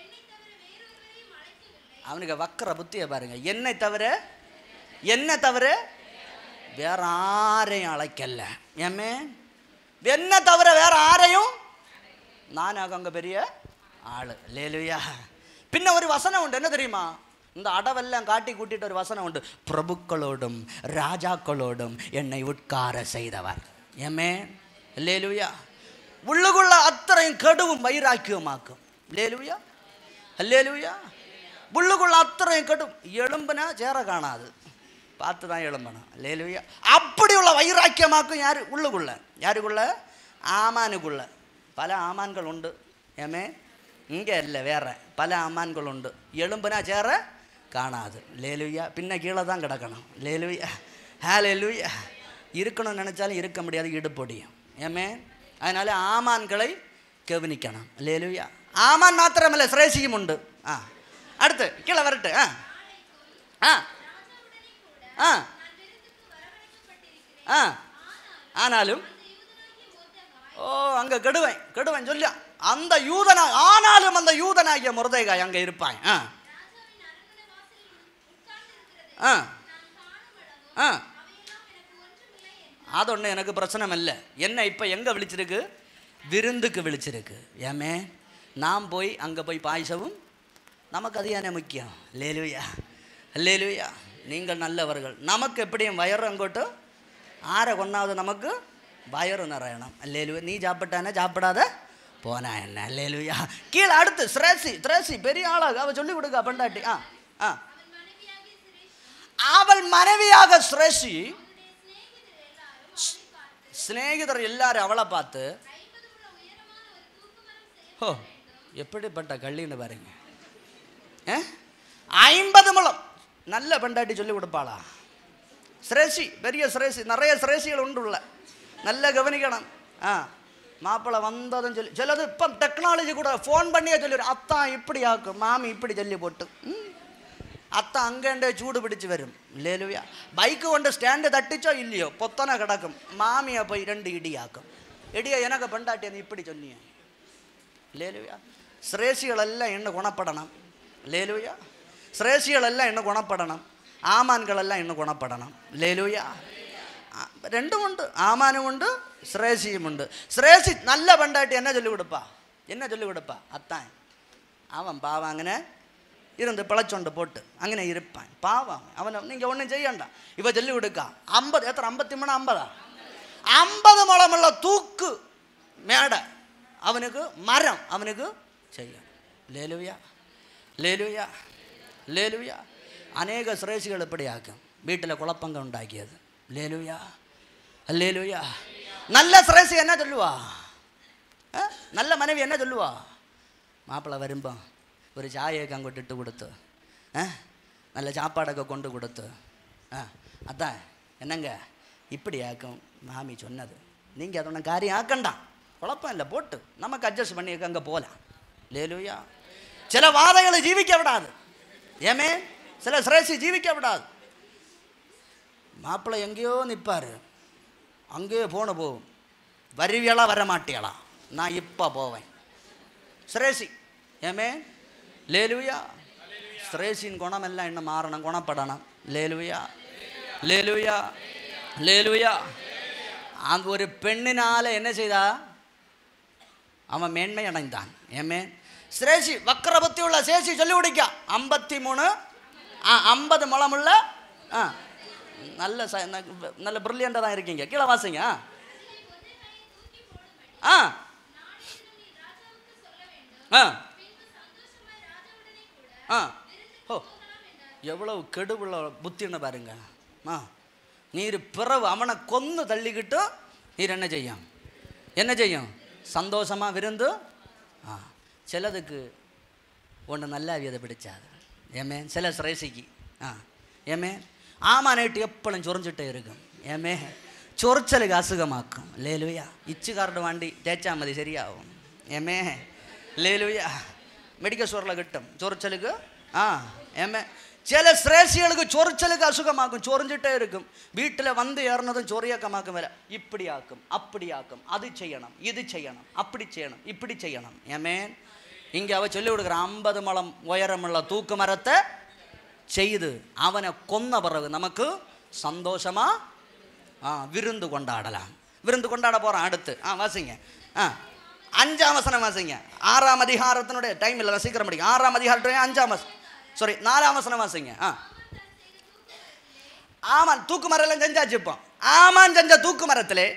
அவனுக்கு வக்கர புத்தியை பாருங்க என்னை தவிர என்ன தவிர வேற யாரையும் அழைக்கல ஏமே என்ன தவிர வேற யாரையும் நான் அங்க பெரிய ஆளு லேலுயா பின்ன ஒரு வசனம் உண்டு என்ன தெரியுமா இந்த அடவெல்லாம் காட்டி கூட்டிட்டு ஒரு வசனம் உண்டு பிரபுக்களோடும் ராஜாக்களோடும் என்னை உட்கார செய்தவர் ஏமே லேலுயா உள்ளுக்குள்ள அத்தனையும் கடுவும் வைராக்கியமாக்கும் லேலுயா அல்லேலுயா உள்ளுக்குள்ள அத்தனையும் கடும் எலும்புனா சேர காணாது பார்த்து தான் எழும்பணும் லேலுயா அப்படி உள்ள வைராக்கியமாக்கும் யாரு உள்ளுக்குள்ள யாருக்குள்ள ஆமானுக்குள்ள பல ஆமான்கள் உண்டு ஏமே இங்கே இல்லை வேற பல ஆமான்கள் உண்டு எலும்புனா சேர காணாது லேலுயா பின்ன கீழே தான் கிடக்கணும் லேலுயா ஹே லேலுயா இருக்கணும்னு நினச்சாலும் இருக்க முடியாது இடுப்பொடியும் ஏமே அதனால ஆமான்களை கவனிக்கணும் லேலுயா ஆமான் மாத்திரமல்ல சிரேசியும் உண்டு ஆ அடுத்து கீழே வரட்டு ஆ ஆ ஆ ஆ ஆனாலும் ஓ அங்கே கெடுவேன் கெடுவேன் சொல்லி அந்த யூதனா ஆனாலும் அந்த யூதனாகிய முருதைகாய் அங்கே இருப்பான் ஆ ஆ ஆ அது ஒன்றும் எனக்கு பிரச்சனை இல்லை என்ன இப்போ எங்கே விழிச்சிருக்கு விருந்துக்கு விழிச்சிருக்கு ஏமே நாம் போய் அங்கே போய் பாய்சவும் நமக்கு அது ஏனே முக்கியம் லேலுயா லேலுயா நீங்கள் நல்லவர்கள் நமக்கு எப்படியும் வயறு அங்கோட்டு ஆரை கொண்டாவது நமக்கு வயறு நிறையணும் லேலுயா நீ சாப்பிட்டானே சாப்பிடாத போனா என்ன லேலுயா கீழே அடுத்து ஸ்ரேசி திரேசி பெரிய ஆளாக அவ சொல்லி கொடுக்க பண்டாட்டி ஆ ஆ அவள் மனைவியாக ஸ்ரேசி சிநேகிதர் எல்லாரும் அவளை பார்த்து ஓ எப்படிப்பட்ட கள்ளின்னு பாருங்க ஆ? ஐம்பது முழம் நல்ல பெண்டாட்டி சொல்லி கொடுப்பாளா சிரேசி பெரிய சிரேசி நிறைய சிரேசிகள் உண்டு உள்ள நல்ல கவனிக்கணும் ஆ மாப்பிள்ளை வந்ததும் சொல்லி சிலது இப்போ டெக்னாலஜி கூட ஃபோன் பண்ணியே சொல்லிடும் அத்தான் இப்படி ஆக்கும் மாமி இப்படி சொல்லி போட்டு ம். അത്ത അങ്ങേണ്ടേ ചൂട് പിടിച്ച് വരും ലേലുയ ബൈക്ക് കൊണ്ട് സ്റ്റാൻഡ് തട്ടിച്ചോ ഇല്ലയോ പൊത്തന കിടക്കും മാമിയെ പോയി രണ്ട് ഇടിയാക്കും ഇടിയ എനക്ക് പെണ്ടാട്ടിയ നീ ഇപ്പിടി ചൊല്ലിയ ലേലുയ ശ്രേഷികളെല്ലാം ഇന്ന് ഗുണപ്പെടണം ലേലുയ ശ്രേഷികളെല്ലാം ഇന്ന് ഗുണപ്പെടണം ആമാൻകളെല്ലാം ഇന്ന് ഗുണപ്പെടണം ലേലുയ ആ, രണ്ടുമുണ്ട് ആമാനുമുണ്ട് ശ്രേഷിയുമുണ്ട് ശ്രേഷി നല്ല പെണ്ടാട്ടി എന്നെ ചൊല്ലി കൊടുപ്പാ എന്നെ ചൊല്ലി കൊടുപ്പാ അത്താൻ അവൻ പാവ അങ്ങനെ இருந்து பிழைச்சொண்டு போட்டு அங்கே இருப்பான் பாவம் அவனை நீங்கள் ஒன்றும் செய்யണ്ട இவ சொல்லி கொடுக்க ஐம்பது எத்தனை ஐம்பத்தி மூணு ஐம்பதா ஐம்பது முழமுள்ள தூக்கு மேடை அவனுக்கு மரம் அவனுக்கு செய்யும் லேலுயா லேலுயா லேலுயா அநேக சிரேசிகள் இப்படி ஆக்கும் வீட்டில் குழப்பங்க உண்டாக்கியது லேலுயா லேலுயா நல்ல சிரேசி என்ன சொல்லுவா ஆ? நல்ல மனைவி என்ன சொல்லுவா மாப்பிள்ளை വരുമ്പോ ഒരു ചായയൊക്കെ അങ്ങോട്ട് ഇട്ട് കൊടുത്ത് ഏ നല്ല ചാപ്പാടൊക്കെ കൊണ്ട് കൊടുത്ത് ആ അതാ എന്നങ്ക இப்படியாக்கும் மாமி சொன்னது நீங்கள் அதை ஒன்றும் காரியம் ஆக்கண்டா குழப்பம் இல்லை போட்டு நமக்கு அட்ஜஸ்ட் பண்ணியிருக்க அங்கே போகலாம் லேலுயா சில வாதைகளை ஜீவிக்க விடாது ஏமே சில சிரேசி ஜீவிக்க விடாது மாப்பிள்ளை எங்கேயோ நிற்பார் அங்கேயே போன போகும் வருவியலா வர மாட்டியலா நான் இப்போ போவேன் ശ്രേഷി ഏമേ ലേലുയ ശ്രേഷിൻ ഗുണമെല്ലാം ഇന്ന് മാറണം ഗുണപ്പെടണം ലേലുയ ലേലുയ ലേലുയ அந்த ஒரு பெண்ணினால என்ன செய்தா அவன் மேன்மை அடைந்தான் ஏமே சிரேஷி வக்கரபத்தி உள்ள சேஷி சொல்லி கொடுக்க ஐம்பத்தி மூணு ஆ ஐம்பது முழமுள்ள ஆ நல்ல ச ந- நல்ல பிரில்லியண்டாக தான் இருக்கீங்க கீழே வாசிங்க ஆ ஆ ஆ ஓ எவ்வளவு கெடுவுள்ள புத்தின்னு பாருங்க ஆ நீர் பிறவு அவனை கொன்று தள்ளிக்கிட்டு நீர் என்ன செய்யும் என்ன செய்யும் சந்தோஷமாக விருந்து ஆ சிலதுக்கு ஒன்று நல்லா வியதை பிடிச்சாது ஏமே சில சிரேசிக்கு ஆ ஏமே ஆமானேட்டு எப்பளும் ചൊറിஞ்சிட்டே இருக்கும் ஏமே ചൊറിച്ചലുக்கு അസുഖമാക്കും ലേലുയ ഇച്ചുകാരുടെ വണ്ടി തേച്ചാൽ മതി ശരിയാവും ഏമേ ലേലുയ മെഡിക്കൽ സ്റ്റോറിൽ കിട്ടും ചൊറിച്ചലുക്ക് ആ ഏമേ ചില ശ്രേഷികൾക്ക് ചൊറിച്ചലുக்கு அசுகமாக்கும் ചൊറിஞ்சிட்டே இருக்கும் வீட்டில் வந்து ஏறினதும் ചൊറിയക്കമാക്കും വരെ இப்படியாக்கும் அப்படியாக்கும் அது செய்யணும் இது செய்யணும் அப்படி செய்யணும் இப்படி செய்யணும் ஏமேன் இங்கே அவ சொல்லி கொடுக்குற ஐம்பது மலம் உயரமுள்ள தூக்கு மரத்தை செய்து அவனை கொன்ன பிறகு நமக்கு சந்தோஷமா ஆ விருந்து கொண்டாடலாம் விருந்து கொண்டாட போகிறோம் அடுத்து ஆ வாசிங்க ஆ அஞ்சாம் வசனம் வாசிங்க ஆறாம் அதிகாரத்தினுடைய டைம் இல்லை சீக்கிரம் படிங்க ஆறாம் அதிகாரத்துடைய அஞ்சாம் வசனம் சாரி நாலாம் வசனம் வாசிங்க ஆ ஆமான் தூக்கு மரம் செஞ்சாச்சு இப்போ ஆமான் செஞ்ச தூக்கு மரத்திலே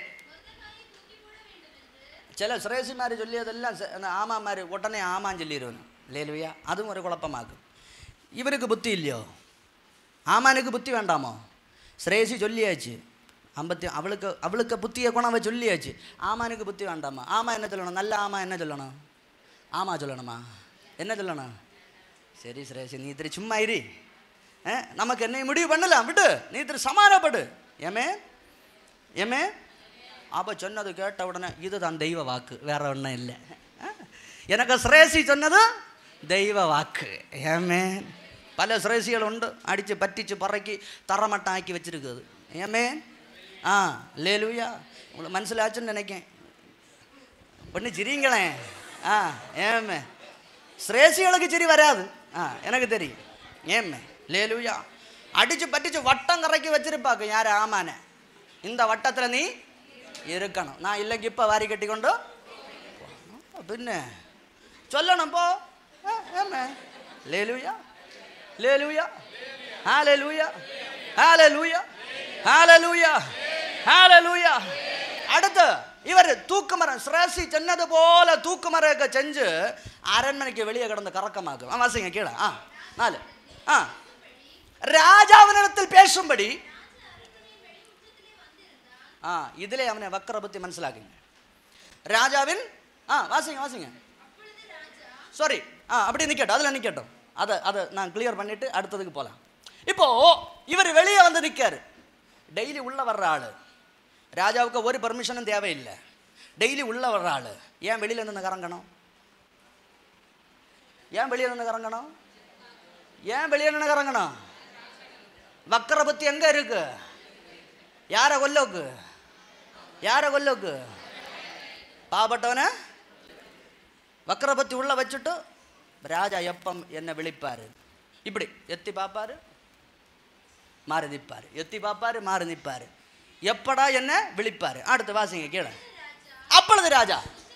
ചില ശ്രേഷിമാർ ചൊല്ലിയതെല്ലാം സ- എന്നാ ആമാമാർ ഉടനെ ആമാൻ ചൊല്ലിയിരുന്നു ലേലുയ അതും ഒരു കുഴപ്പമാക്കും ഇവർക്ക് ബുദ്ധിയില്ലയോ ആമാനുക്ക് ബുദ്ധി വേണ്ടാമോ ശ്രേഷി ചൊല്ലിയാச்சு അമ്പത്തി അവൾക്ക് അവൾക്ക് ബുദ്ധിയെ കൊണവ ചൊല്ലിയാச்சு ആമാനുക്ക് ബുദ്ധി വേണ്ടാമോ ആമ എന്നെ ചൊല്ലണം നല്ല ആമ എന്നെ ചൊല്ലണം ആമാ ചൊല്ലണമാ എന്നെ ചൊല്ലണം சரி சுரேஷ் நீ திரு சும்மா இரு ஆ, நமக்கு என்னை முடிவு பண்ணலாம் விட்டு நீ திரு சமாதானப்படு ஏமே ஏமே அப்போ சொன்னது கேட்ட உடனே இதுதான் தெய்வ வாக்கு வேற ஒன்றும் இல்லை ஆ, எனக்கு சிரேசி சொன்னது தெய்வ வாக்கு ஏமே பல சிரேசிகள் உண்டு அடித்து பറ്റിச்சு பறக்கி தரமட்டம் ஆக்கி வச்சிருக்குது ஏமே ஆ லேலுயா உங்களுக்கு மனசிலாச்சுன்னு நினைக்கேன் ஒன்று சிரிங்களேன் ஆ ஏமே சிரேசிகளுக்கு சிரி வராது ஆ எனக்கு தெரியும் ஏமே லேலுயா அடிச்சு பட்டிச்சு வட்டம் கரைக்கி வச்சிருப்பாக்கு யார் ஆமானே இந்த வட்டத்தில் நீ இருக்கணும் நான் இல்லைக்கு இப்போ வாரி கட்டி கொண்டு പിന്നെ ചൊല്ലണം പോ ആ, ഏമ്മേ ലേലൂയ ലേലൂയ ഹാലലൂയ ഹാലലൂയ ഹാലലൂയ ഹാലലൂയ അടുത്ത് ഇവർ തൂക്കുമരം ശ്രേഷി ചെന്നതുപോലെ തൂക്കുമരമൊക്കെ ചെഞ്ച് അരൺമനയ്ക്ക് വെളിയെ കിടന്ന് കറക്കമാക്കും ആ വാസിங்க കീഴே ആ നാല് ആ രാജാവിനിടത്തിൽ പേശുമ്പടി ആ ഇതിലെ അവനെ വക്രബുദ്ധി മനസ്സിലാക്കിங்க ராஜாவின் ஆ வாசிங்க வாசிங்க சாரி ஆ அப்படி நிற்கட்டும் அதில் நிற்கட்டும் அதை அதை நான் கிளியர் பண்ணிவிட்டு அடுத்ததுக்கு போகலாம் இப்போ இவர் வெளியே வந்து நிற்காரு டெய்லி உள்ளே வர்ற ஆள் ராஜாவுக்கு ஒரு பர்மிஷனும் தேவையில்லை டெய்லி உள்ளே வர்ற ஆள் ஏன் வெளியில் நின்று கறங்கணும் ஏன் வெளியே நின்று கறங்கணும் ஏன் வெளியே நின்று கறங்கணும் வக்கரபத்தி எங்கே இருக்கு யாரை கொல்லோக்கு யாரை கொல்லோக்கு பாவப்பட்டவனை வக்கரபத்தி உள்ள வச்சுட்டு ராஜா எப்பம் என்னை விழிப்பாரு இப்படி எத்தி பார்ப்பாரு மாறி நிற்பாரு எத்தி பார்ப்பாரு மாறி நிற்பாரு எப்படா என்ன விழிப்பாரு அடுத்து வாசிங்க கீழே அப்பொழுது ராஜா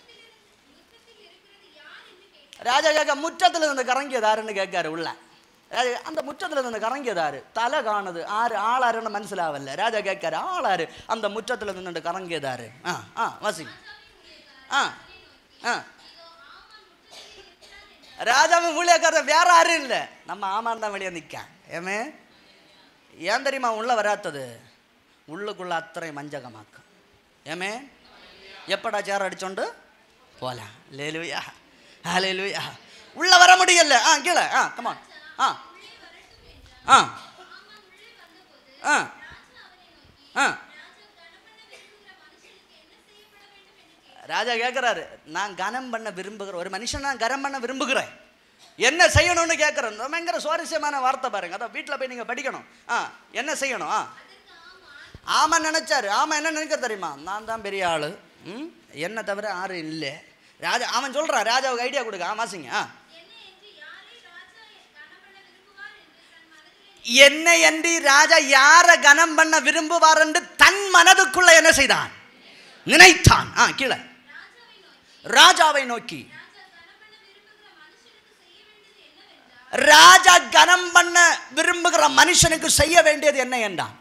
ராஜா கேட்க முற்றத்தில் இருந்து கறங்கியதாருன்னு கேட்காரு உள்ள ராஜா, அந்த முற்றத்தில் இருந்து கறங்கியதாரு தலை காணுது ஆறு ஆளாருன்னு மனசிலாவல்ல ராஜா கேட்காரு ஆளாரு அந்த முற்றத்தில் நின்று கறங்கியதாரு ஆ ஆ வாசிங்க ஆ ஆ ராஜாவும் ஊழியக்காரர் வேற யாரும் இல்லை நம்ம ஆமான் தான் வெளியே நிற்கான் ஏமே ஏன் தெரியுமா உள்ள வராத்தது உள்ளுக்குள்ள அத்தனை மஞ்சகமாக்கும் ஏமே எப்படா சேர் அடிச்சோண்டு போலாம் லேலுயா லேலுயா உள்ள வர முடியல ஆ கீழே ஆ கமான் ஆ ஆ ஆ ஆ ராஜா கேட்குறாரு நான் கனம் பண்ண விரும்புகிறேன் ஒரு மனுஷன் நான் கனம் பண்ண விரும்புகிறேன் என்ன செய்யணும்னு கேட்குறேன் பயங்கர சுவாரஸ்யமான வார்த்தை பாருங்க அதான் வீட்டில் போய் நீங்கள் படிக்கணும் ஆ என்ன செய்யணும் ஆ ஆமா நினைச்சாரு ஆமா என்ன நினைக்கிற தெரியுமா நான் தான் பெரிய ஆளு ம் என்ன தவிர யாரும் இல்லை ராஜா அவன் சொல்கிறான் ராஜாவுக்கு ஐடியா கொடுக்க ஆ வாசிங்க ஆ என்னை அன்றி ராஜா யாரை கனம் பண்ண விரும்புவார் என்று தன் மனதுக்குள்ள என்ன செய்தான் நினைத்தான் ஆ கீழே ராஜாவை நோக்கி ராஜா கனம் பண்ண விரும்புகிற மனுஷனுக்கு செய்ய வேண்டியது என்ன என்றான்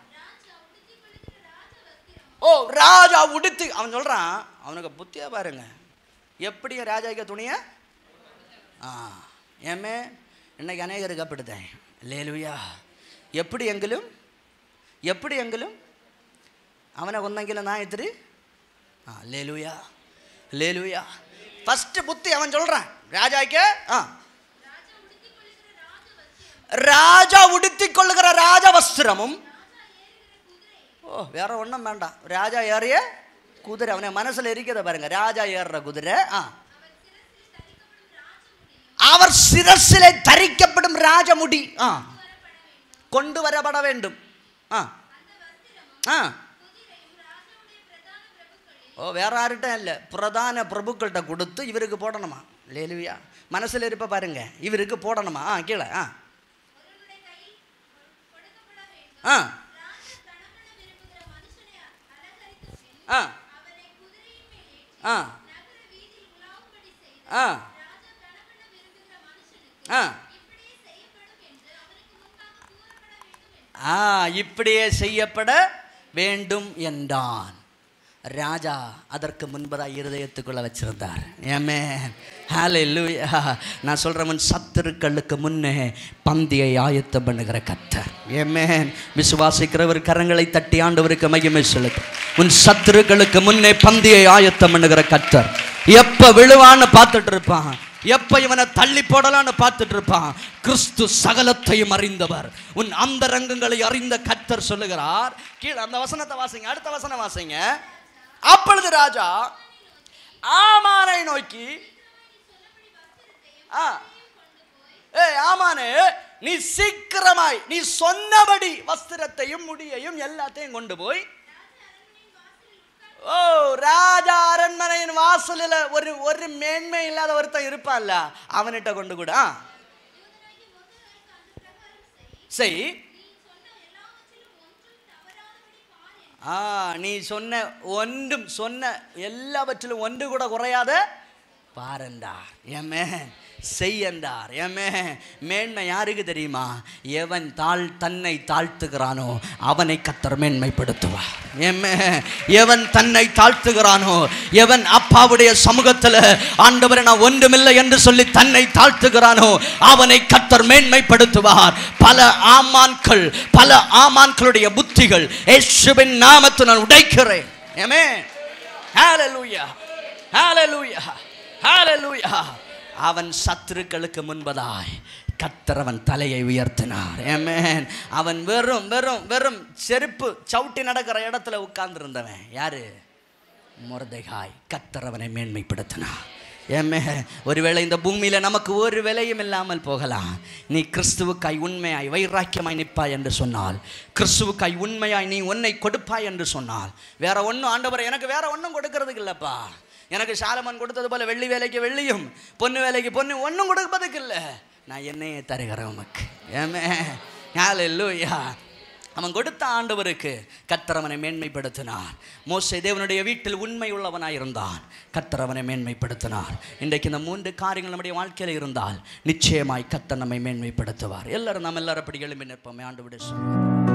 ஓ ராஜா உடுத்து அவன் சொல்றான் அவனுக்கு புத்தியா பாருங்க எப்படி ராஜாக்கு துணிய ஆ ஏமே இன்னைக்கு அநேகருக்கு அப்படித்தான் லேலுயா எப்படி எங்கிலும் எப்படி எங்கிலும் അവനെ കൊന്നെങ്കിലും നാ ഇത്തിരി ആ ലേലുയ லேலுயா ஃபர்ஸ்ட் புத்தி அவன் சொல்றான் ராஜாக்கு ஆ ராஜா உடுத்திக் கொள்ளுகிற ராஜ வஸ்திரமும் ஓ வேற ஒன்றும் வேண்டாம் ராஜா ஏறிய குதிரை அவனை மனசுல இருக்கிறத பாருங்க ராஜா ஏறுற குதிரை ஆ அவர் சிரசிலே தரிக்கப்படும் ராஜமுடி ஆ கொண்டு வரப்பட வேண்டும் ஆ ஆ ஓ வேற யார்கிட்ட இல்லை பிரதான பிரபுக்கள்கிட்ட கொடுத்து இவருக்கு போடணுமா லேலுவியா மனசில் இருப்ப பாருங்க இவருக்கு போடணுமா ஆ கீழே ஆ ஆ ஆ ஆ ஆ ஆ ஆ இப்படியே செய்யப்பட வேண்டும் என்றான் ராஜா அதற்கு முன்பதாக இருதயத்துக்குள்ள வச்சிருந்தார் ஏமே ஹalleluya நான் சொல்கிறவன் சத்துருக்களுக்கு முன்னே பந்தியை ஆயத்தம் பண்ணுகிற கத்தர் ஏமேன் விசுவாசிக்கிறவர் கரங்களை தட்டி ஆண்டவருக்கு மகிமை செலுத்து உன் சத்துருக்களுக்கு முன்னே பந்தியை ஆயத்தம் பண்ணுகிற கத்தர் எப்ப விழுவான்னு பார்த்துட்டு இருப்பான் எப்ப இவனை தள்ளி போடலான்னு பார்த்துட்டு இருப்பான் கிறிஸ்து சகலத்தையும் அறிந்தவர் உன் அந்தரங்கங்களை அறிந்த கத்தர் சொல்லுகிறார் கீழே அந்த வசனத்தை வாசிங்க அடுத்த வசனம் வாசிங்க அப்பொழுது ராஜா ஆமானை நோக்கி ஆ ஏய் ஆமானே நீ சீக்கிரமாய் நீ சொன்னபடி வஸ்திரத்தையும் முடியையும் எல்லாத்தையும் கொண்டு போய் ஓ ராஜா அரண்மனையின் வாசலில் ஒரு ஒரு மேன்மை இல்லாத ஒருத்தன் இருப்பான்ல அவன்கிட்ட கொண்டு கூட ஆ. செய் ஆ நீ சொன்ன ஒன்றும் சொன்ன எல்லாவற்றிலும் ஒன்று கூட குறையாத பாருண்டார் ஏமே செய்யண்டார் ஏமே மேன்மை யாருக்கு தெரியுமா எவன் தாழ் தன்னை தாழ்த்துகிறானோ அவனை கத்தர் மேன்மைப்படுத்துவார் ஏமே எவன் தன்னை தாழ்த்துகிறானோ எவன் அப்பாவுடைய சமூகத்தில் ஆண்டவரை நான் ஒன்றுமில்லை என்று சொல்லி தன்னை தாழ்த்துகிறானோ அவனை கத்தர் மேன்மைப்படுத்துவார் பல ஆமான்கள் பல ஆமான்களுடைய புத்திகள் இயேசுவின் நாமத்தை நான் உடைக்கிறேன் ஏமே ஹalleluya ஹalleluya ஹalleluya அவன் சத்துருக்களுக்கு முன்பதாய் கத்தர் அவன் தலையை உயர்த்தினார் ஏமேன் அவன் வெறும் வெறும் வெறும் செருப்பு சவுட்டி நடக்கிற இடத்துல உட்கார்ந்திருந்தவன் யாரு முரதைகாய் கத்தர் அவனை மேன்மைப்படுத்தினார் ஏமே ஒருவேளை இந்த பூமியில நமக்கு ஒரு விலையும் இல்லாமல் போகலாம் நீ கிறிஸ்துவுக்காய் உண்மையாய் வைராக்கியமாய் நிற்பாய் என்று சொன்னால் கிறிஸ்துவுக்காய் உண்மையாய் நீ உன்னை கொடுப்பாய் என்று சொன்னால் வேற ஒன்றும் ஆண்டவரை எனக்கு வேற ஒன்றும் கொடுக்கறதுக்கு இல்லைப்பா எனக்கு சாலமன் கொடுத்தது போல வெள்ளி வேலைக்கு வெள்ளியும் பொண்ணு வேலைக்கு பொண்ணு ஒன்றும் கொடுப்பதுக்கு இல்லை நான் என்னையே தருகிறேன் உமக்கு ஏமே ஹalleluya அவன் கொடுத்த ஆண்டவருக்கு கர்த்தர் அவனை மேன்மைப்படுத்தினார் மோசே தேவனுடைய வீட்டில் உண்மை உள்ளவனாய் இருந்தான் கர்த்தர் அவனை மேன்மைப்படுத்தினார் இன்றைக்கு இந்த மூன்று காரியங்கள் நம்முடைய வாழ்க்கையில் இருந்தால் நிச்சயமாய் கர்த்தர் நம்மை மேன்மைப்படுத்துவார் எல்லாரும் நம்ம எல்லாரும் அப்படி எழும்பி நிற்போமே ஆண்டு விட